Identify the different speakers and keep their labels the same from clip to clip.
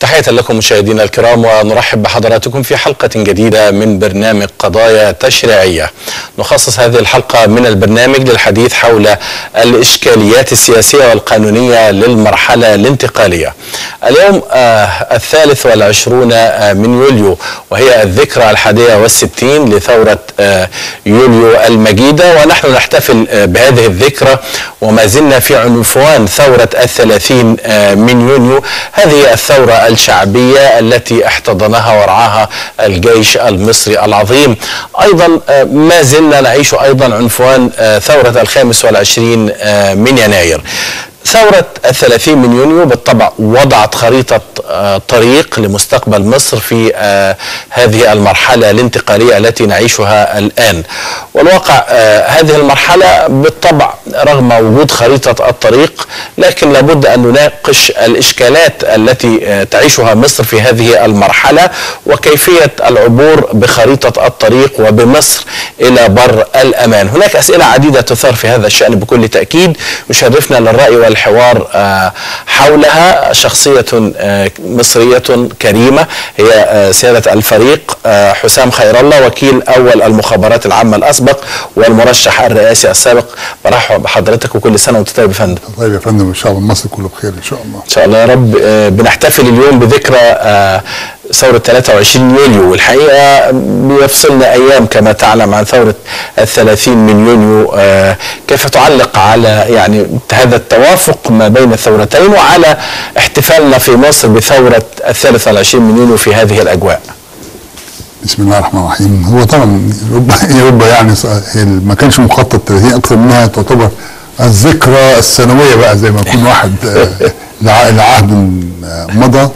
Speaker 1: تحية لكم مشاهدينا الكرام ونرحب بحضراتكم في حلقة جديدة من برنامج قضايا تشريعية نخصص هذه الحلقة من البرنامج للحديث حول الإشكاليات السياسية والقانونية للمرحلة الانتقالية اليوم آه الثالث والعشرون آه من يوليو وهي الذكرى الحادية والستين لثورة آه يوليو المجيدة ونحن نحتفل آه بهذه الذكرى وما زلنا في عنفوان ثورة الثلاثين آه من يونيو هذه الثورة الشعبية التي احتضنها ورعاها الجيش المصري العظيم أيضا آه ما زلنا نعيش أيضا عنفوان آه ثورة الخامس والعشرين آه من يناير ثورة الثلاثين من يونيو بالطبع وضعت خريطة آه طريق لمستقبل مصر في آه هذه المرحلة الانتقالية التي نعيشها الآن والواقع آه هذه المرحلة بالطبع رغم وجود خريطة الطريق لكن لابد أن نناقش الإشكالات التي تعيشها مصر في هذه المرحلة وكيفية العبور بخريطة الطريق وبمصر إلى بر الأمان هناك أسئلة عديدة تثار في هذا الشأن بكل تأكيد يشرفنا للرأي والحوار حولها شخصية مصرية كريمة هي سيادة الفريق حسام خير الله وكيل أول المخابرات العامة الأسبق والمرشح الرئاسي السابق برحب بحضرتك وكل سنة وأنت طيب يا فندم
Speaker 2: طيب يا فندم ان شاء الله مصر كله بخير ان شاء الله
Speaker 1: إن شاء الله يا رب بنحتفل اليوم بذكرى ثورة 23 يوليو والحقيقة بيفصلنا أيام كما تعلم عن ثورة الثلاثين من يونيو كيف تعلق على يعني هذا التوافق ما بين الثورتين وعلى احتفالنا في مصر بثورة الثالث والعشرين من يونيو في هذه الأجواء
Speaker 2: بسم الله الرحمن الرحيم هو طبعا رب رب يعني ما كانش مخطط 30 اكثر منها تعتبر الذكرى السنويه بقى زي ما يكون واحد لعهد مضى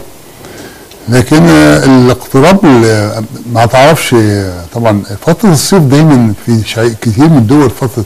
Speaker 2: لكن الاقتراب ما تعرفش طبعا فتره الصيف دايما في كثير من الدول فتره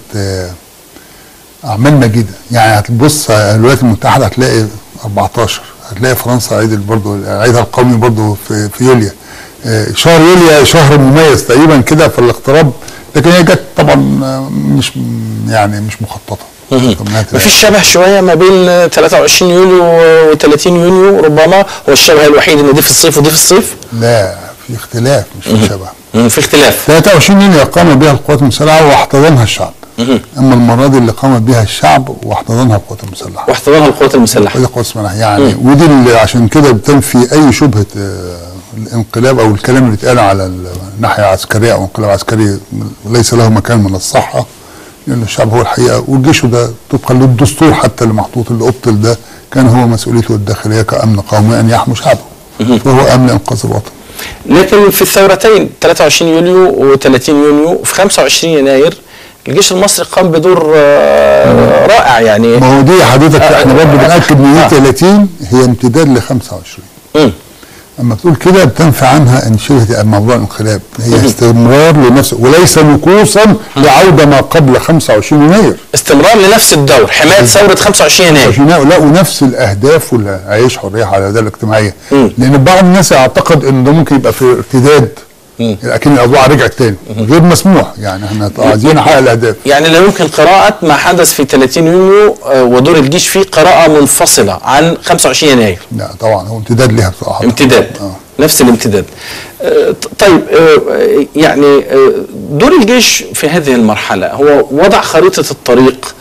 Speaker 2: اعمال مجيده يعني هتبص الولايات المتحده هتلاقي 14 هتلاقي فرنسا عيد برضه عيدها القومي برضه في, في يوليو شهر يوليو شهر مميز تقريبا كده في الاقتراب لكن هي جت طبعا مش يعني مش مخططه
Speaker 1: مفيش شبه شويه ما بين 23 يوليو و 30 يونيو ربما هو الشبه الوحيد ان دي في الصيف ودي في الصيف
Speaker 2: لا في اختلاف مش في شبه
Speaker 1: في اختلاف
Speaker 2: 23 يونيو قام بها القوات المسلحه واحتضنها الشعب اما المره دي اللي قام بها الشعب واحتضنها القوات المسلحه
Speaker 1: واحتضنها القوات المسلحه
Speaker 2: القوات المسلحه يعني مم. ودي اللي عشان كده بتنفي اي شبهه الانقلاب او الكلام اللي اتقال على الناحيه العسكريه او الانقلاب العسكري ليس له مكان من الصحه لان الشعب هو الحقيقه والجيش ده طبقا للدستور حتى اللي محطوط اللي ابطل ده كان هو مسؤوليته الداخليه كامن قومي ان يحمي شعبه فهو امن انقاذ الوطن
Speaker 1: لكن في الثورتين 23 يوليو و30 يونيو في 25 يناير الجيش المصري قام بدور رائع يعني
Speaker 2: ما هو دي حضرتك احنا برضه بناكد ان دي 30 هي امتداد ل 25
Speaker 1: امم
Speaker 2: اما تقول كده بتنفي عنها ان شبه موضوع الانقلاب هي استمرار لنفس وليس نكوصا لعوده ما قبل 25 يناير
Speaker 1: استمرار لنفس الدور حمايه ثوره 25 يناير
Speaker 2: 25 يناير لا ونفس الاهداف والعيش حريه على العداله الاجتماعيه لان بعض الناس يعتقد ان ده ممكن يبقى في ارتداد لكن الاوضاع رجعت تاني غير مسموح يعني احنا عايزين نحقق الاهداف
Speaker 1: يعني لا يمكن قراءه ما حدث في 30 يونيو ودور الجيش فيه قراءه منفصله عن 25 يناير
Speaker 2: لا طبعا هو امتداد لها بصراحه
Speaker 1: امتداد آه. نفس الامتداد آه طيب آه يعني دور الجيش في هذه المرحله هو وضع خريطه الطريق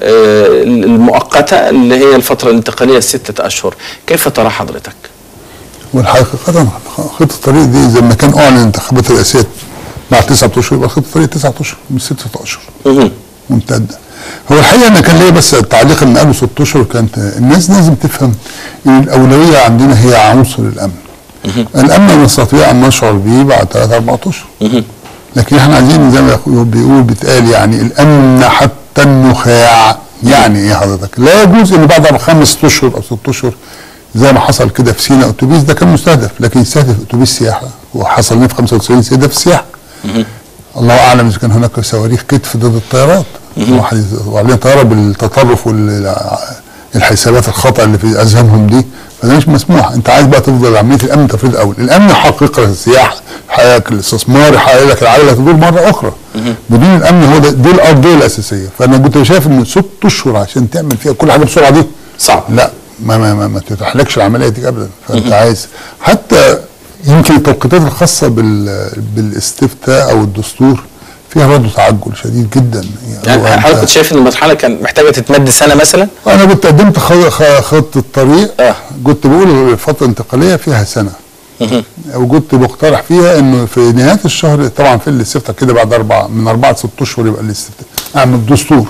Speaker 1: المؤقته اللي هي الفتره الانتقاليه السته اشهر كيف ترى حضرتك؟
Speaker 2: والحقيقة خطة الطريق دي زي ما كان أعلن الانتخابات الرئاسية بعد تسعة أشهر يبقى خطة الطريق تسعة أشهر مش ستة أشهر ممتدة هو الحقيقة أنا كان ليا بس التعليق إن قالوا ست أشهر كانت الناس لازم تفهم إن الأولوية عندنا هي عنصر الأمن الأمن نستطيع أن نشعر به بعد ثلاث أربع أشهر لكن احنا عايزين زي ما بيقول بيتقال يعني الأمن حتى النخاع يعني إيه حضرتك؟ لا يجوز إن بعد خمس أشهر أو ست أشهر زي ما حصل كده في سينا اتوبيس ده كان مستهدف لكن يستهدف اتوبيس سياحه وحصل لنا في 95 استهداف السياحه الله اعلم اذا كان هناك صواريخ كتف ضد الطيارات وعلينا طياره بالتطرف والحسابات الخطا اللي في اذهانهم دي فده مش مسموح انت عايز بقى تفضل عمليه الامن تفريض الاول الامن يحقق لك السياحه يحقق لك الاستثمار يحقق لك العائله تدور مره اخرى بدون الامن هو ده دي الارضيه الاساسيه فانا كنت شايف ان ست اشهر عشان تعمل فيها كل حاجه بسرعه دي
Speaker 1: صعب
Speaker 2: لا ما ما ما, ما تتحلكش العمليه دي ابدا فانت عايز حتى يمكن التوقيتات الخاصه بال بالاستفتاء او الدستور فيها برضه تعجل شديد جدا
Speaker 1: يعني
Speaker 2: هو أنت-
Speaker 1: حضرتك كنت شايف ان المرحله كان محتاجه تتمد سنه مثلا
Speaker 2: انا كنت قدمت خ- خ- خطه طريق
Speaker 1: آه.
Speaker 2: كنت بقول الفتره الانتقاليه فيها سنه وكنت بقترح فيها انه في نهايه الشهر طبعا في الاستفتاء كده بعد اربع من اربعه لست اشهر يبقى الاستفتاء اعمل دستور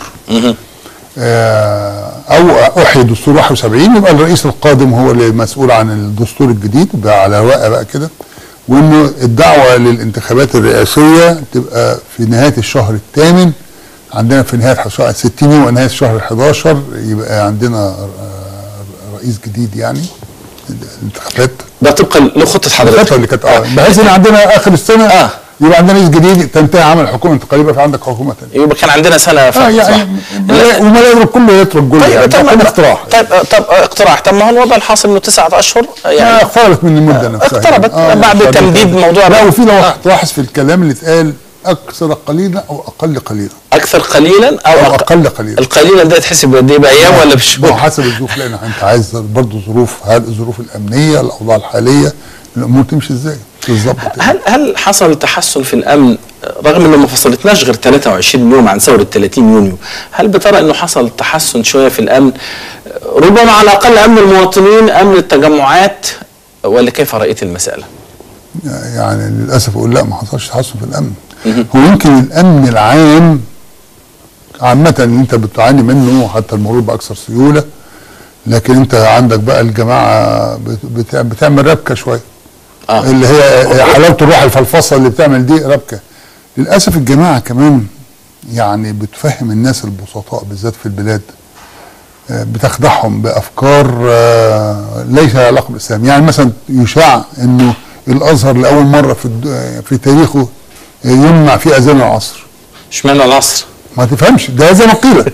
Speaker 2: آه، او احيي دستور 71 يبقى الرئيس القادم هو اللي مسؤول عن الدستور الجديد بقى على ورقه بقى كده وانه الدعوه للانتخابات الرئاسيه تبقى في نهايه الشهر الثامن عندنا في نهايه الشهر 60 يوم ونهايه الشهر 11 يبقى عندنا آه، رئيس جديد يعني الانتخابات
Speaker 1: ده طبقا لخطه حضرتك
Speaker 2: الفتره اللي كانت اه بحيث ان عندنا اخر السنه
Speaker 1: آه.
Speaker 2: يبقى عندنا رئيس جديد تنتهي عمل حكومه انتقاليه يبقى في عندك حكومه ثانيه
Speaker 1: يبقى كان عندنا سنه
Speaker 2: اه
Speaker 1: فقط
Speaker 2: يعني
Speaker 1: صح؟
Speaker 2: ما- وما يضرب كله يترك جزء
Speaker 1: طيب
Speaker 2: يعني
Speaker 1: طب
Speaker 2: ده كان اقتراح
Speaker 1: طيب آه، طب آه، اقتراح طب ما هو الوضع الحاصل انه تسعة اشهر آه،
Speaker 2: يعني
Speaker 1: يعني
Speaker 2: اقتربت من المده نفسها
Speaker 1: اقتربت
Speaker 2: يعني.
Speaker 1: بعد
Speaker 2: يعني
Speaker 1: تمديد موضوع
Speaker 2: لا
Speaker 1: الرأي.
Speaker 2: وفي لو
Speaker 1: آه.
Speaker 2: تلاحظ في الكلام اللي اتقال اكثر قليلا او اقل قليلا
Speaker 1: اكثر قليلا او,
Speaker 2: او
Speaker 1: أق-
Speaker 2: اقل قليلا
Speaker 1: القليلا ده يتحسب بقد ايه بايام ولا
Speaker 2: ما هو
Speaker 1: بشهور؟
Speaker 2: حسب الظروف لان انت عايز برضه ظروف هل الظروف الامنيه الاوضاع الحاليه الامور تمشي ازاي بالظبط يعني.
Speaker 1: هل هل حصل تحسن في الامن رغم انه ما فصلتناش غير 23 يوم عن ثوره 30 يونيو، هل بترى انه حصل تحسن شويه في الامن ربما على الاقل امن المواطنين امن التجمعات ولا كيف رايت المساله؟
Speaker 2: يعني للاسف اقول لا ما حصلش تحسن في الامن هو يمكن الامن العام عامة اللي انت بتعاني منه حتى المرور باكثر سيولة لكن انت عندك بقى الجماعة بت- بتع- بتعمل ربكة شوية
Speaker 1: آه.
Speaker 2: اللي هي حلاوة الروح الفلفصة اللي بتعمل دي ربكة للأسف الجماعة كمان يعني بتفهم الناس البسطاء بالذات في البلاد آه، بتخدعهم بافكار آه، ليس لها علاقه بالاسلام يعني مثلا يشاع انه الازهر لاول مره في الد- في تاريخه آه، يمنع في اذان العصر
Speaker 1: اشمعنى العصر؟
Speaker 2: ما تفهمش ده زي ما قيل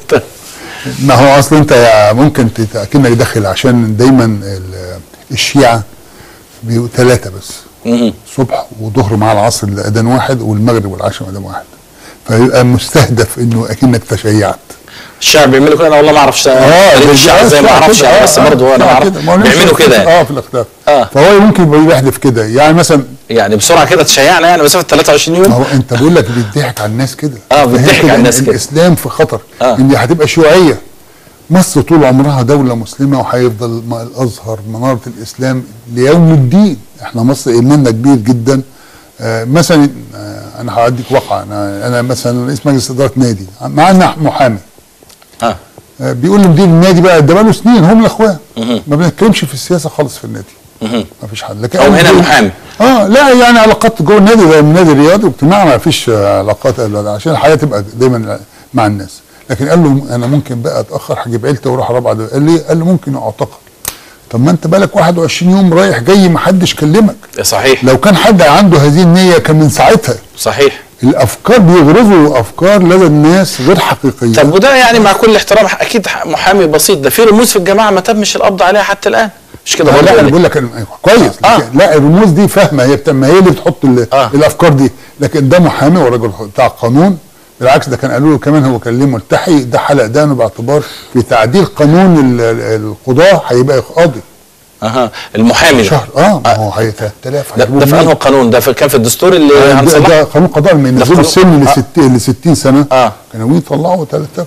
Speaker 2: ما هو اصلا انت يا ممكن تت- اكنك داخل عشان دايما ال- الشيعه بيبقوا ثلاثه بس
Speaker 1: مهم.
Speaker 2: صبح وظهر مع العصر اذان واحد والمغرب والعشاء اذان واحد فيبقى مستهدف انه اكنك تشيعت
Speaker 1: الشعب بيعملوا كده انا والله ما اعرفش تاريخ الشعب زي ما اعرفش يعني بس برضه انا ما اعرف بيعملوا كده يعني.
Speaker 2: اه في الاختلاف
Speaker 1: آه.
Speaker 2: فهو ممكن يبقى يحدف كده يعني مثلا
Speaker 1: يعني بسرعه كده تشيعنا يعني مسافه 23
Speaker 2: ما
Speaker 1: يوم
Speaker 2: هو انت بقول لك بيضحك على الناس كده
Speaker 1: آه،
Speaker 2: فهي
Speaker 1: بيضحك
Speaker 2: كده
Speaker 1: على الناس
Speaker 2: إن
Speaker 1: كده.
Speaker 2: الاسلام في خطر
Speaker 1: آه.
Speaker 2: ان هتبقى شيوعيه مصر طول عمرها دوله مسلمه وهيفضل م- الازهر مناره الاسلام ليوم الدين احنا مصر ايماننا كبير جدا آه مثلا آه انا هديك واقع انا انا مثلا رئيس مجلس اداره نادي معانا محامي
Speaker 1: اه
Speaker 2: آه، بيقول لمدير النادي بقى ده بقاله سنين هم الاخوان ما بنتكلمش في السياسه خالص في النادي ما فيش حد لكن
Speaker 1: هو
Speaker 2: أنا
Speaker 1: هنا
Speaker 2: بقول-
Speaker 1: محامي.
Speaker 2: اه لا يعني علاقات جوه النادي زي النادي الرياضي واجتماع ما فيش آه، علاقات أبداً، عشان الحياه تبقى دايما مع الناس لكن قال له انا ممكن بقى اتاخر هجيب عيلتي واروح رابعه دول. قال لي قال له ممكن اعتقل طب ما انت بقالك 21 يوم رايح جاي ما حدش كلمك
Speaker 1: صحيح
Speaker 2: لو كان حد عنده هذه النيه كان من ساعتها
Speaker 1: صحيح
Speaker 2: الافكار بيغرزوا افكار لدى الناس غير حقيقيه
Speaker 1: طب وده يعني مع كل احترام اكيد محامي بسيط ده في رموز في الجماعه ما تمش القبض عليها حتى الان مش كده
Speaker 2: لا,
Speaker 1: برضه
Speaker 2: لا انا
Speaker 1: ولا
Speaker 2: بقول لك أنا- كويس
Speaker 1: آه.
Speaker 2: لكن لا الرموز دي فاهمه هي بتم هي اللي بتحط ال-
Speaker 1: آه.
Speaker 2: الافكار دي لكن ده محامي وراجل بتاع قانون بالعكس ده كان قالوا له كمان هو كان ليه ملتحي ده حلق دانه باعتبار في تعديل قانون ال- ال- القضاه هيبقى قاضي
Speaker 1: اها المحامي ده
Speaker 2: شهر اه ما هو هي 3000
Speaker 1: ده, ده في انه قانون ده في كان في الدستور اللي
Speaker 2: ده,
Speaker 1: هنصلحه
Speaker 2: ده قانون قضاء لما ينزلوا
Speaker 1: قانون-
Speaker 2: السن ل
Speaker 1: آه.
Speaker 2: 60 ل 60 سنه
Speaker 1: آه.
Speaker 2: كانوا يطلعوا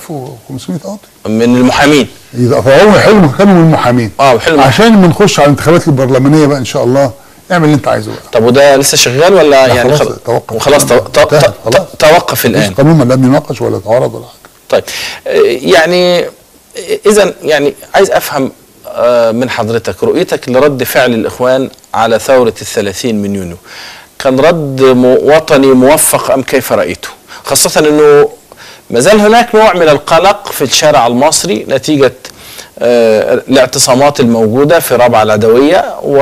Speaker 2: 3500 قاضي
Speaker 1: من المحامين
Speaker 2: اذا فهو حلم كانوا من المحامين
Speaker 1: اه حلو
Speaker 2: عشان ما نخش على الانتخابات البرلمانيه بقى ان شاء الله اعمل اللي انت عايزه بقى
Speaker 1: طب وده لسه شغال ولا يعني
Speaker 2: خلاص،
Speaker 1: خل-
Speaker 2: توقف.
Speaker 1: وخلاص تو- تو-
Speaker 2: انتهى،
Speaker 1: تو-
Speaker 2: خلاص.
Speaker 1: توقف
Speaker 2: مفيش
Speaker 1: الان
Speaker 2: قانون لم يناقش ولا يتعارض ولا حاجه
Speaker 1: طيب آه، يعني اذا يعني عايز افهم آه، من حضرتك رؤيتك لرد فعل الاخوان على ثوره الثلاثين من يونيو كان رد م- وطني موفق ام كيف رايته خاصه انه ما زال هناك نوع من القلق في الشارع المصري نتيجه آه، الاعتصامات الموجوده في رابعه العدويه و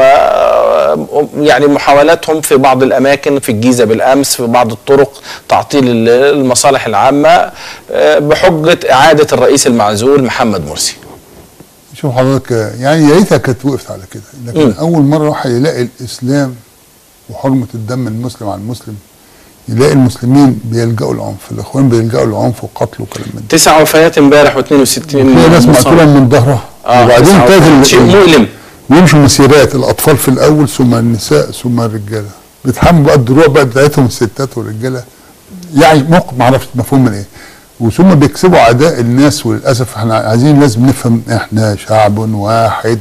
Speaker 1: يعني محاولاتهم في بعض الاماكن في الجيزه بالامس في بعض الطرق تعطيل ال- المصالح العامه آه، بحجه اعاده الرئيس المعزول محمد مرسي.
Speaker 2: شوف حضرتك آه، يعني يا ريتها كانت وقفت على كده لكن
Speaker 1: مم.
Speaker 2: اول مره واحد يلاقي الاسلام وحرمه الدم المسلم عن المسلم يلاقي المسلمين بيلجأوا للعنف الاخوان بيلجأوا للعنف وقتل وكلام من ده
Speaker 1: تسع وفيات امبارح و62
Speaker 2: في ناس مقتوله من ظهرها
Speaker 1: اه
Speaker 2: وبعدين
Speaker 1: 89
Speaker 2: تاج
Speaker 1: شيء مؤلم
Speaker 2: ويمشوا مسيرات الاطفال في الاول ثم النساء ثم الرجاله بيتحملوا بقى الدروع بقى بتاعتهم الستات والرجاله يعني موقف ما اعرفش مفهوم من ايه وثم بيكسبوا عداء الناس وللاسف احنا عايزين لازم نفهم احنا شعب واحد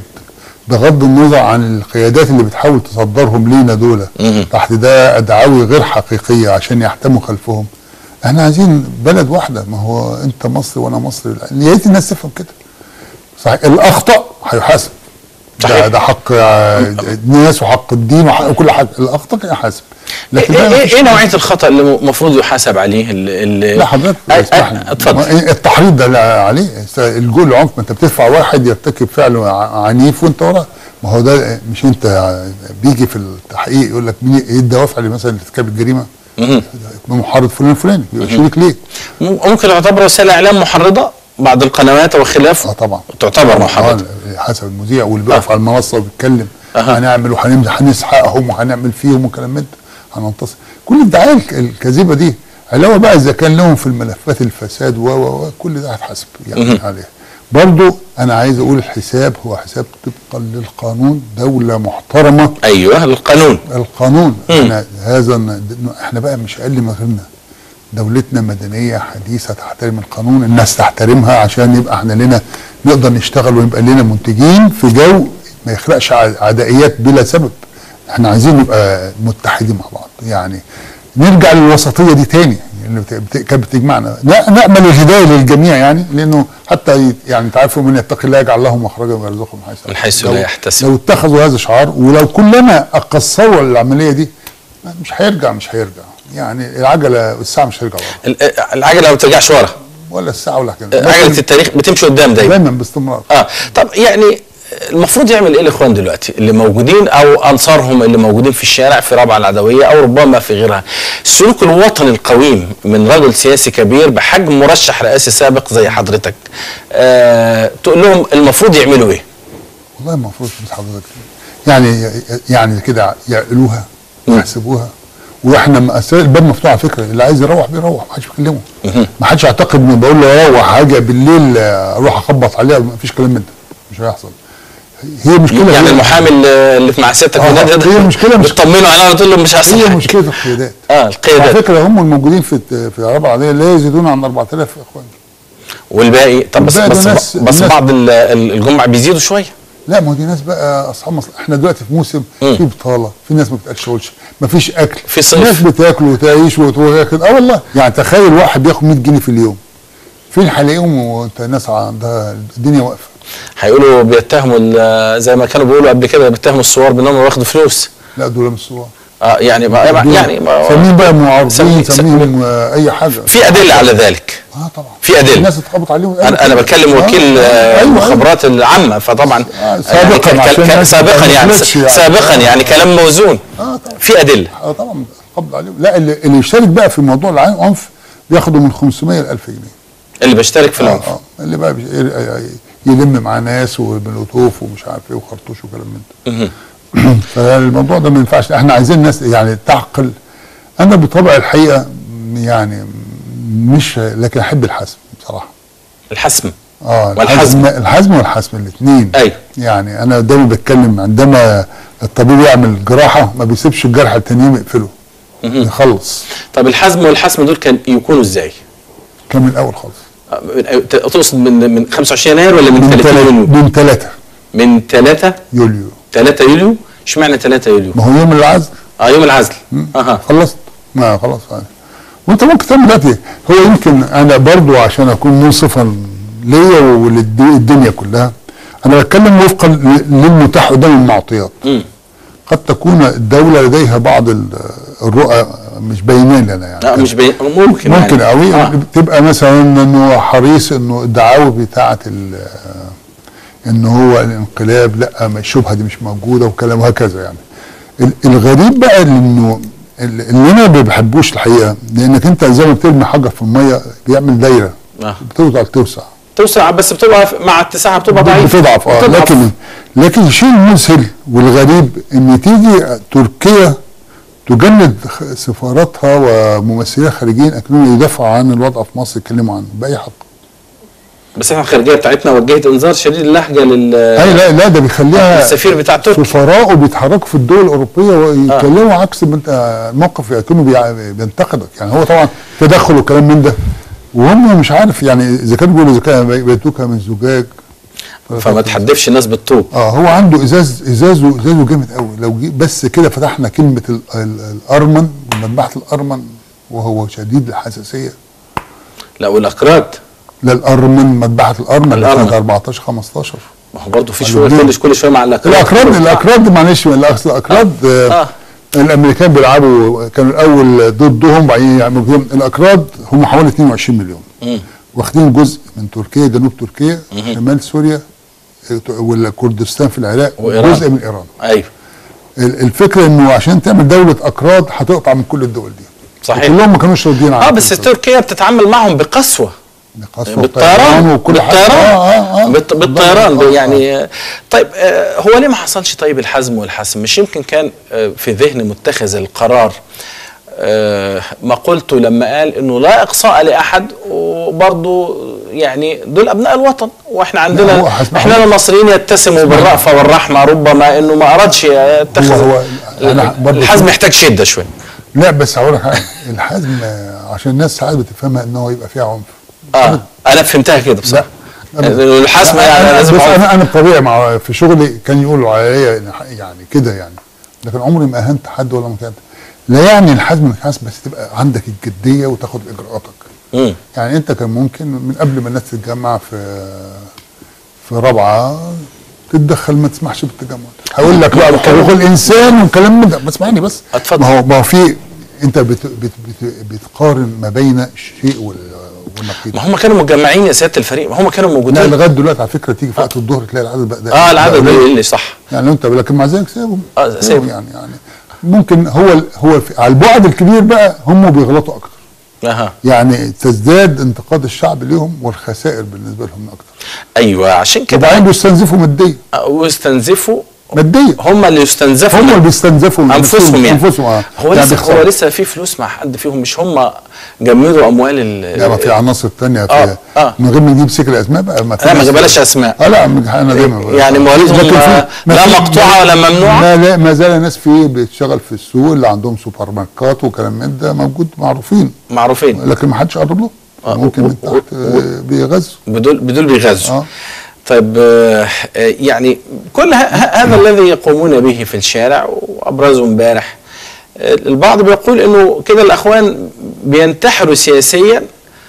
Speaker 2: بغض النظر عن القيادات اللي بتحاول تصدرهم لينا دول
Speaker 1: مهم.
Speaker 2: تحت ده دعاوي غير حقيقيه عشان يحتموا خلفهم احنا عايزين بلد واحده ما هو انت مصري وانا مصري يا ريت الناس تفهم كده صحيح الاخطا هيحاسب ده,
Speaker 1: صحيح.
Speaker 2: ده حق آه، الناس وحق الدين وحق كل حاجه الاخطاء يحاسب لكن
Speaker 1: ايه
Speaker 2: ده
Speaker 1: ايه,
Speaker 2: مفيش
Speaker 1: إيه نوعيه الخطا اللي المفروض يحاسب عليه اللي اللي
Speaker 2: لا حضرتك
Speaker 1: أي-
Speaker 2: اسمح لي.
Speaker 1: أي- اتفضل
Speaker 2: ما إيه التحريض ده لا عليه الجول العنف ما انت بتدفع واحد يرتكب فعل ع- عنيف وانت وراه ما هو ده مش انت بيجي في التحقيق يقول لك مين ايه الدوافع اللي مثلا لارتكاب الجريمه
Speaker 1: مهم.
Speaker 2: محرض فلان الفلاني يبقى شريك ليه؟
Speaker 1: ممكن تعتبر وسائل اعلام محرضه بعض القنوات وخلافه
Speaker 2: اه طبعا
Speaker 1: تعتبر محرضه
Speaker 2: آه، حسب المذيع واللي بيقف على المنصه وبيتكلم
Speaker 1: أها.
Speaker 2: هنعمل وهنمزح هنسحقهم وهنعمل فيهم وكلام من ده هننتصر كل الدعايه الك- الكاذبه دي علاوه بقى اذا كان لهم في الملفات الفساد و و و كل ده هيتحاسب يعني عليه برضو انا عايز اقول الحساب هو حساب طبقا للقانون دوله محترمه
Speaker 1: ايوه القانون
Speaker 2: القانون احنا هذا ن- احنا بقى مش اقل من غيرنا دولتنا مدنيه حديثه تحترم القانون الناس تحترمها عشان يبقى احنا لنا نقدر نشتغل ويبقى لنا منتجين في جو ما يخلقش ع- عدائيات بلا سبب احنا عايزين نبقى متحدين مع بعض يعني نرجع للوسطيه دي تاني اللي بت- بت- كانت بتجمعنا لا نامل الهدايه للجميع يعني لانه حتى ي- يعني تعرفوا من يتقي الله يجعل له مخرجا ويرزقه من حيث
Speaker 1: من حيث
Speaker 2: لو-
Speaker 1: لا يحتسب.
Speaker 2: لو اتخذوا هذا الشعار ولو كلما قصروا العمليه دي مش هيرجع مش هيرجع يعني العجله الساعه مش هيرجع ورا
Speaker 1: ال- العجله ما بترجعش ورا
Speaker 2: ولا الساعه ولا كده
Speaker 1: عجله التاريخ بتمشي قدام دايما
Speaker 2: دايما باستمرار
Speaker 1: اه طب يعني المفروض يعمل ايه الاخوان دلوقتي اللي موجودين او انصارهم اللي موجودين في الشارع في رابعه العدويه او ربما في غيرها السلوك الوطني القويم من رجل سياسي كبير بحجم مرشح رئاسي سابق زي حضرتك آه تقول لهم المفروض يعملوا ايه
Speaker 2: والله المفروض مش حضرتك يعني يعني كده يعقلوها ويحسبوها واحنا مأساة الباب مفتوح على فكره اللي عايز يروح بيروح ما حدش بيكلمه ما حدش يعتقد انه بقول له روح حاجه بالليل آه، اروح اخبط عليها ما فيش كلام من ده مش هيحصل هي مشكله
Speaker 1: يعني
Speaker 2: هي-
Speaker 1: المحامي اللي اللي مع سيادتك
Speaker 2: آه،
Speaker 1: بالنادي ده
Speaker 2: هي المشكلة مش-
Speaker 1: بتطمنه عليه على طول مش هيحصل
Speaker 2: هي
Speaker 1: حاجه
Speaker 2: مشكله القيادات
Speaker 1: اه
Speaker 2: على
Speaker 1: القيادات
Speaker 2: فكره هم الموجودين في في العرب العاديه لا يزيدون عن 4000 اخوان
Speaker 1: والباقي طب بس
Speaker 2: والباقي
Speaker 1: بس,
Speaker 2: ده
Speaker 1: بس,
Speaker 2: ناس-
Speaker 1: بس
Speaker 2: ناس-
Speaker 1: بعض ال- ال- الجمعه بيزيدوا شويه
Speaker 2: لا ما هو دي ناس بقى اصحاب مصلحه احنا دلوقتي في موسم
Speaker 1: مم.
Speaker 2: في بطاله في ناس ما بتاكلش ما فيش اكل
Speaker 1: في صيف.
Speaker 2: ناس بتاكل وتعيش وتاكل اه والله يعني تخيل واحد بياخد 100 جنيه في اليوم فين هلاقيهم وانت ناس عندها الدنيا واقفه
Speaker 1: هيقولوا بيتهموا ال- زي ما كانوا بيقولوا قبل كده بيتهموا الثوار بانهم واخدوا فلوس
Speaker 2: لا دول مش صور
Speaker 1: اه يعني ما
Speaker 2: دول
Speaker 1: يعني ما
Speaker 2: سميهم بقى معارضين
Speaker 1: سمي-
Speaker 2: سميهم آه، اي حاجه
Speaker 1: في ادله على ذلك
Speaker 2: اه طبعا
Speaker 1: في أدلة.
Speaker 2: الناس اتخبط عليهم
Speaker 1: انا انا بكلم
Speaker 2: آه،
Speaker 1: وكيل
Speaker 2: آه،
Speaker 1: آه،
Speaker 2: أيوة،
Speaker 1: المخابرات العامه فطبعا
Speaker 2: آه،
Speaker 1: يعني
Speaker 2: سابقاً
Speaker 1: ك- ك-
Speaker 2: عشان
Speaker 1: ك-
Speaker 2: الناس
Speaker 1: سابقا
Speaker 2: ما
Speaker 1: يعني
Speaker 2: تغلطش يعني.
Speaker 1: سابقا يعني كلام موزون
Speaker 2: اه طبعا
Speaker 1: في ادله
Speaker 2: اه طبعا قبض عليهم لا اللي, اللي يشترك بقى في موضوع العنف بياخدوا من 500 ل 1000 جنيه
Speaker 1: اللي بيشترك في
Speaker 2: اه
Speaker 1: العنف
Speaker 2: اه اللي بقى بيش- يلم مع ناس وبلوتوف ومش عارف ايه وخرطوش وكلام من ده فالموضوع ده ما ينفعش احنا عايزين ناس يعني تعقل انا بطبع الحقيقه يعني مش لكن احب الحسم بصراحه
Speaker 1: الحسم
Speaker 2: اه
Speaker 1: والحزم.
Speaker 2: الحزم الحزم والحسم الاثنين
Speaker 1: أيوة.
Speaker 2: يعني انا دايما بتكلم عندما الطبيب يعمل جراحه ما بيسيبش الجرح التانيين يقفله يخلص
Speaker 1: طب الحزم والحسم دول كان يكونوا ازاي؟
Speaker 2: كان من الاول خالص
Speaker 1: آه، من- تقصد من من 25 يناير ولا من
Speaker 2: من
Speaker 1: 30
Speaker 2: تلاتة
Speaker 1: يونيو؟
Speaker 2: من 3
Speaker 1: من 3
Speaker 2: يوليو
Speaker 1: 3 يوليو اشمعنى 3 يوليو؟
Speaker 2: ما هو يوم العزل
Speaker 1: اه يوم العزل اها
Speaker 2: خلصت ما خلاص يعني. وانت ممكن تعمل دلوقتي هو يمكن انا برضو عشان اكون منصفا ليا وللدنيا كلها انا بتكلم وفقا ل- للمتاح قدام المعطيات
Speaker 1: مم.
Speaker 2: قد تكون الدوله لديها بعض ال- الرؤى مش باينين لنا يعني
Speaker 1: لا مش بي... ممكن
Speaker 2: ممكن
Speaker 1: يعني.
Speaker 2: قوي
Speaker 1: آه.
Speaker 2: تبقى مثلا انه حريص انه الدعاوى بتاعه ال- ان هو الانقلاب لا ما الشبهه دي مش موجوده وكلام وهكذا يعني ال- الغريب بقى انه ال- اللي انا ما بحبوش الحقيقه لانك انت زي ما بترمي حاجه في الميه بيعمل دايره
Speaker 1: آه.
Speaker 2: بتفضل توسع
Speaker 1: توسع بس بتبقى مع اتساعها بتبقى ضعيفه
Speaker 2: بتضعف اه
Speaker 1: بتضعف.
Speaker 2: لكن لكن الشيء المذهل والغريب ان تيجي تركيا تجند خ- سفاراتها وممثليها خارجيين اكنهم يدافعوا عن الوضع في مصر يتكلموا عنه باي حق
Speaker 1: بس احنا الخارجيه بتاعتنا وجهت انذار شديد اللهجه لل
Speaker 2: اي لا لا ده بيخليها
Speaker 1: السفير بتاع تركيا
Speaker 2: سفراء بيتحركوا في الدول الاوروبيه ويتكلموا عكس ما انت موقف يكونوا بي- بينتقدك يعني هو طبعا تدخل وكلام من ده وهم مش عارف يعني اذا كانوا بيقولوا اذا كان بيتوك من زجاج
Speaker 1: فما تحدفش الناس بالطوب
Speaker 2: اه هو عنده ازاز ازازه ازازه جامد قوي لو جي بس كده فتحنا كلمه ال- ال- الارمن ومذبحه الارمن وهو شديد الحساسيه
Speaker 1: لا والاكراد
Speaker 2: لا الارمن مذبحه الارمن اللي
Speaker 1: الأرمن.
Speaker 2: كانت 14 15
Speaker 1: ما هو برضه في
Speaker 2: قالوا
Speaker 1: شويه
Speaker 2: ليه؟
Speaker 1: كل كل شويه مع الاكراد
Speaker 2: الاكراد الاكراد معلش الأصل الاكراد
Speaker 1: آه.
Speaker 2: آه. الامريكان بيلعبوا كانوا الاول ضدهم بعدين يعملوا فيهم الاكراد هم حوالي 22 مليون
Speaker 1: مم.
Speaker 2: واخدين جزء من تركيا جنوب تركيا شمال سوريا ولا كردستان في العراق
Speaker 1: وإيران.
Speaker 2: جزء من ايران
Speaker 1: ايوه
Speaker 2: ال- الفكره انه عشان تعمل دوله اكراد هتقطع من كل الدول دي
Speaker 1: صحيح.
Speaker 2: كلهم ما كانوش راضيين عن
Speaker 1: اه بس
Speaker 2: كده.
Speaker 1: تركيا بتتعامل معهم بقسوه
Speaker 2: قسوة
Speaker 1: بالطيران
Speaker 2: وكل حاجة.
Speaker 1: بالطيران
Speaker 2: آه آه آه.
Speaker 1: بالط- بالطيران
Speaker 2: آه، آه.
Speaker 1: يعني آه، طيب آه، هو ليه ما حصلش طيب الحزم والحسم مش يمكن كان آه، في ذهن متخذ القرار آه، ما قلته لما قال انه لا اقصاء لاحد وبرضه يعني دول ابناء الوطن واحنا
Speaker 2: لا،
Speaker 1: عندنا
Speaker 2: هو حسم-
Speaker 1: احنا المصريين يتسموا بالرأفة والرحمة ربما انه ما ارادش يتخذ
Speaker 2: هو- هو أنا برضه
Speaker 1: الحزم
Speaker 2: في-
Speaker 1: يحتاج شدة شوية
Speaker 2: لا بس هقول لك حاجه الحزم آه، عشان الناس ساعات بتفهمها ان هو يبقى فيها عنف
Speaker 1: اه انا فهمتها كده بصراحة
Speaker 2: أبداً.
Speaker 1: الحزم
Speaker 2: لا،
Speaker 1: يعني
Speaker 2: أنا
Speaker 1: لازم
Speaker 2: بس
Speaker 1: عنف.
Speaker 2: انا انا بطبيعي مع في شغلي كان يقولوا عليا إن- يعني كده يعني لكن عمري ما اهنت حد ولا مكانت لا يعني الحزم الحزم بس تبقى عندك الجديه وتاخد اجراءاتك
Speaker 1: مم.
Speaker 2: يعني انت كان ممكن من قبل ما الناس تتجمع في في رابعه تتدخل ما تسمحش بالتجمع هقول لك بقى حقوق الانسان والكلام من ده بس اسمعني بس
Speaker 1: اتفضل.
Speaker 2: ما هو ما هو في انت بت بت بت بتقارن ما بين الشيء وال- والنقيض
Speaker 1: ما هم كانوا متجمعين يا سياده الفريق ما هم كانوا
Speaker 2: لا
Speaker 1: موجودين
Speaker 2: لغايه دلوقتي على فكره تيجي في وقت الظهر تلاقي العدد بقى ده
Speaker 1: اه العدد
Speaker 2: بقى قليل.
Speaker 1: بيقل صح
Speaker 2: يعني لو انت لكن مع ذلك سيبهم
Speaker 1: آه، سيبهم.
Speaker 2: يعني يعني ممكن هو ال- هو في على البعد الكبير بقى هم بيغلطوا اكتر
Speaker 1: اها
Speaker 2: يعني تزداد انتقاد الشعب ليهم والخسائر بالنسبه لهم اكتر
Speaker 1: ايوه عشان كده
Speaker 2: وبعدين بيستنزفوا ماديا
Speaker 1: آه، واستنزفوا
Speaker 2: ماديا
Speaker 1: هم اللي يستنزفوا
Speaker 2: هم اللي بيستنزفوا من
Speaker 1: انفسهم
Speaker 2: نفسهم-
Speaker 1: يعني
Speaker 2: انفسهم اه
Speaker 1: هو
Speaker 2: يعني
Speaker 1: لسه
Speaker 2: بيخسروا.
Speaker 1: هو لسه في فلوس مع حد فيهم مش هم جمدوا اموال ال
Speaker 2: لا ما في عناصر تانية في
Speaker 1: آه، آه.
Speaker 2: من غير ما نجيب سكر اسماء بقى ما في
Speaker 1: لا ما
Speaker 2: ناس-
Speaker 1: جبلاش اسماء
Speaker 2: اه لا انا دايما بقول.
Speaker 1: يعني مواليدهم
Speaker 2: لكن في-
Speaker 1: لا
Speaker 2: في-
Speaker 1: مقطوعة ولا ممنوعة؟
Speaker 2: لا لا ما زال ناس في بتشتغل في السوق اللي عندهم سوبر ماركات وكلام من ده موجود معروفين
Speaker 1: معروفين
Speaker 2: لكن ما حدش قرب له
Speaker 1: آه،
Speaker 2: ممكن
Speaker 1: و-
Speaker 2: من
Speaker 1: و-
Speaker 2: تحت آه، بيغزوا
Speaker 1: بدول بدول بيغزوا
Speaker 2: اه
Speaker 1: طيب آه، آه، يعني كل ه- ه- هذا الذي يقومون به في الشارع وابرزه امبارح آه، البعض بيقول انه كده الاخوان بينتحروا سياسيا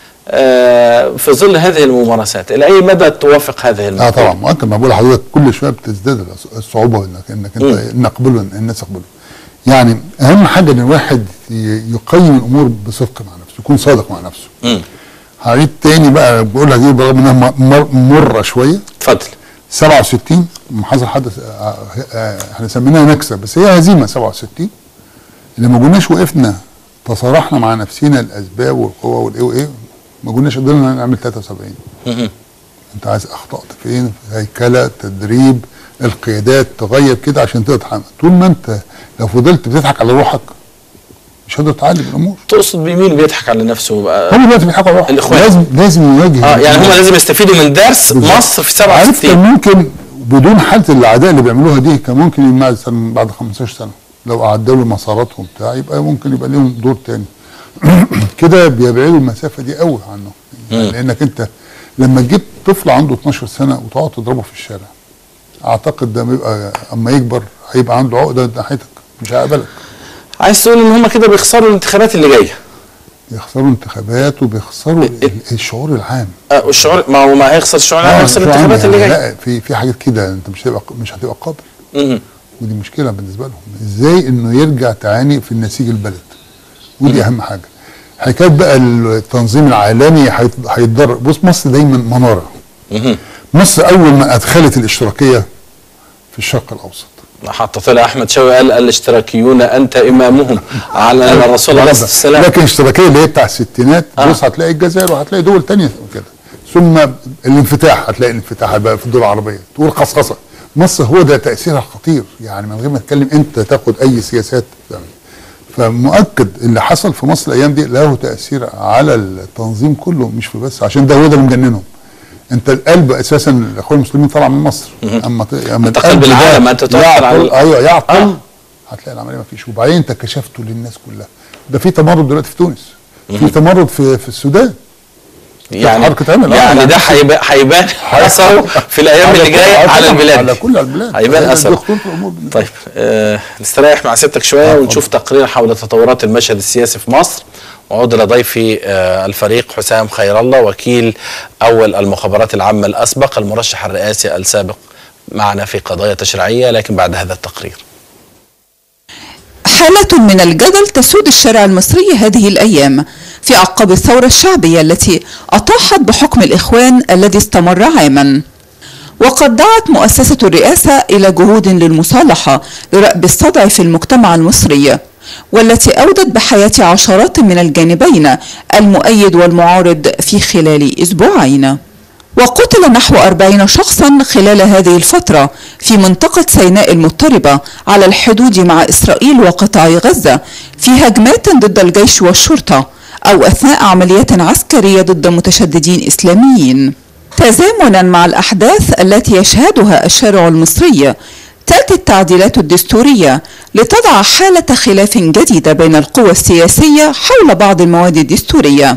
Speaker 1: آه، في ظل هذه الممارسات الى اي مدى توافق هذه
Speaker 2: اه
Speaker 1: المقولة؟
Speaker 2: طبعا مؤكد ما بقول لحضرتك كل شويه بتزداد الص- الصعوبه انك انك انت نقبله الناس يقبله يعني اهم حاجه ان الواحد ي- يقيم الامور بصدق مع نفسه يكون صادق مع نفسه
Speaker 1: مم.
Speaker 2: هعيد تاني بقى بقول لك ايه برغم انها م- مر- مره شويه
Speaker 1: اتفضل
Speaker 2: 67 لما حصل حدث آه، آه، احنا سميناها نكسه بس هي هزيمه 67 اللي ما كناش وقفنا تصارحنا مع نفسنا الاسباب والقوه والايه وايه ما كناش قدرنا نعمل 73
Speaker 1: مهم.
Speaker 2: انت عايز اخطات فين في هيكله تدريب القيادات تغير كده عشان تقدر تحمل طول ما انت لو فضلت بتضحك على روحك مش هتقدر تعالج الامور
Speaker 1: تقصد بمين بيضحك على نفسه بقى
Speaker 2: هم دلوقتي بيضحكوا على روحهم
Speaker 1: الإخوان.
Speaker 2: لازم لازم يواجه
Speaker 1: اه يعني هم
Speaker 2: الأمور.
Speaker 1: لازم يستفيدوا من درس
Speaker 2: بالظبط.
Speaker 1: مصر في
Speaker 2: عارف كان
Speaker 1: 67
Speaker 2: ممكن بدون حاله العداء اللي بيعملوها دي كان ممكن يمنع مثلا بعد 15 سنه لو اعدوا له مساراتهم بتاع يبقى ممكن يبقى لهم دور تاني كده بيبعدوا المسافه دي قوي عنه يعني لانك انت لما تجيب طفل عنده 12 سنه وتقعد تضربه في الشارع اعتقد ده بيبقى اما يكبر هيبقى عنده عقده ناحيتك مش هيقبلك
Speaker 1: عايز تقول ان هم كده بيخسروا الانتخابات اللي جايه
Speaker 2: بيخسروا انتخابات وبيخسروا ال- الشعور العام
Speaker 1: آه والشعور ما هو ما هيخسر الشعور العام
Speaker 2: آه،
Speaker 1: هيخسر
Speaker 2: الشعور العام
Speaker 1: الانتخابات اللي
Speaker 2: يعني
Speaker 1: جايه
Speaker 2: لا في في حاجات كده انت مش هتبقى مش هتبقى قابل
Speaker 1: مهم.
Speaker 2: ودي مشكله بالنسبه لهم ازاي انه يرجع تعاني في النسيج البلد ودي اهم حاجه حكايه بقى التنظيم العالمي هيت- هيتضرر بص مصر دايما مناره
Speaker 1: مهم.
Speaker 2: مصر اول ما ادخلت الاشتراكيه في الشرق الاوسط
Speaker 1: حتى طلع احمد شوقي قال الاشتراكيون انت امامهم على الرسول عليه الصلاه والسلام
Speaker 2: لكن الاشتراكيه اللي هي بتاع الستينات
Speaker 1: آه.
Speaker 2: بص هتلاقي الجزائر وهتلاقي دول تانية وكده ثم الانفتاح هتلاقي الانفتاح بقى في الدول العربيه تقول خصخصه مصر هو ده تاثيرها الخطير يعني من غير ما تتكلم انت تاخد اي سياسات تعمل. فمؤكد اللي حصل في مصر الايام دي له تاثير على التنظيم كله مش في بس عشان ده هو ده اللي مجننهم انت القلب اساسا الاخوان المسلمين طلع من مصر اما ت- اما
Speaker 1: انتقل
Speaker 2: القلب ده
Speaker 1: بالعالم، انت تؤثر على
Speaker 2: يعطل
Speaker 1: ال-
Speaker 2: ايوه يعطل
Speaker 1: آه.
Speaker 2: هتلاقي العمليه ما فيش وبعدين انت كشفته للناس كلها ده في تمرد دلوقتي في تونس في تمرد في في السودان
Speaker 1: يعني
Speaker 2: حركة عمل، آه،
Speaker 1: يعني
Speaker 2: يعني
Speaker 1: ده هيبقى- هيبان اثره في الايام اللي
Speaker 2: كل-
Speaker 1: جايه على
Speaker 2: طبعاً،
Speaker 1: البلاد
Speaker 2: على كل البلاد
Speaker 1: هيبان
Speaker 2: دي
Speaker 1: اثره
Speaker 2: خطوره الامور بالنسبة
Speaker 1: طيب آه نستريح مع سيادتك شويه ونشوف تقرير حول تطورات المشهد السياسي في مصر وعود الى ضيفي آه الفريق حسام خير الله وكيل اول المخابرات العامه الاسبق المرشح الرئاسي السابق معنا في قضايا تشريعيه لكن بعد هذا التقرير
Speaker 3: حالة من الجدل تسود الشارع المصري هذه الأيام في أعقاب الثورة الشعبية التي أطاحت بحكم الإخوان الذي استمر عاما وقد دعت مؤسسة الرئاسة إلى جهود للمصالحة لرأب الصدع في المجتمع المصري والتي أودت بحياة عشرات من الجانبين المؤيد والمعارض في خلال أسبوعين وقتل نحو أربعين شخصا خلال هذه الفترة في منطقة سيناء المضطربة على الحدود مع إسرائيل وقطاع غزة في هجمات ضد الجيش والشرطة أو أثناء عمليات عسكرية ضد متشددين إسلاميين تزامنا مع الأحداث التي يشهدها الشارع المصري تأتي التعديلات الدستورية لتضع حالة خلاف جديدة بين القوى السياسية حول بعض المواد الدستورية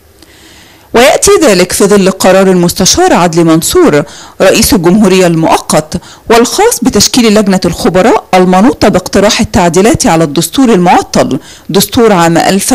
Speaker 3: ويأتي ذلك في ظل قرار المستشار عدلي منصور رئيس الجمهورية المؤقت والخاص بتشكيل لجنة الخبراء المنوطة باقتراح التعديلات على الدستور المعطل دستور عام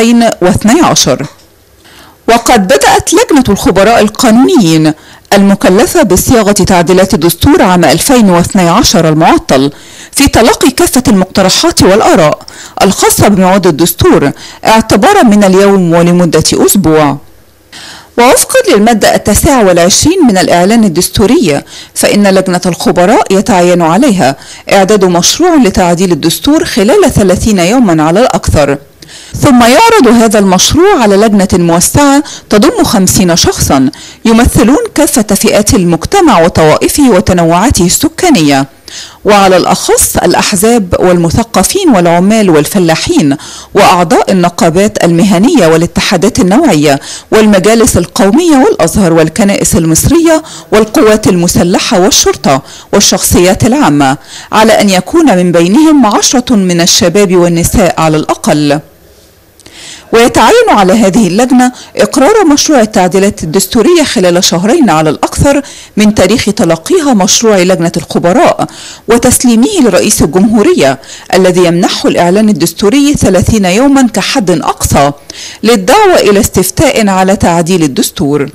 Speaker 3: 2012 وقد بدأت لجنة الخبراء القانونيين المكلفة بصياغة تعديلات الدستور عام 2012 المعطل في تلقي كافة المقترحات والآراء الخاصة بمواد الدستور اعتبارا من اليوم ولمدة أسبوع ووفقا للمادة التاسعة والعشرين من الإعلان الدستوري فإن لجنة الخبراء يتعين عليها إعداد مشروع لتعديل الدستور خلال ثلاثين يوما على الأكثر ثم يعرض هذا المشروع على لجنة موسعة تضم خمسين شخصا يمثلون كافة فئات المجتمع وطوائفه وتنوعاته السكانية وعلى الأخص الأحزاب والمثقفين والعمال والفلاحين وأعضاء النقابات المهنية والاتحادات النوعية والمجالس القومية والأزهر والكنائس المصرية والقوات المسلحة والشرطة والشخصيات العامة على أن يكون من بينهم عشرة من الشباب والنساء على الأقل ويتعين على هذه اللجنة إقرار مشروع التعديلات الدستورية خلال شهرين على الأكثر من تاريخ تلقيها مشروع لجنة الخبراء وتسليمه لرئيس الجمهورية الذي يمنحه الإعلان الدستوري 30 يوما كحد أقصى للدعوة إلى استفتاء على تعديل الدستور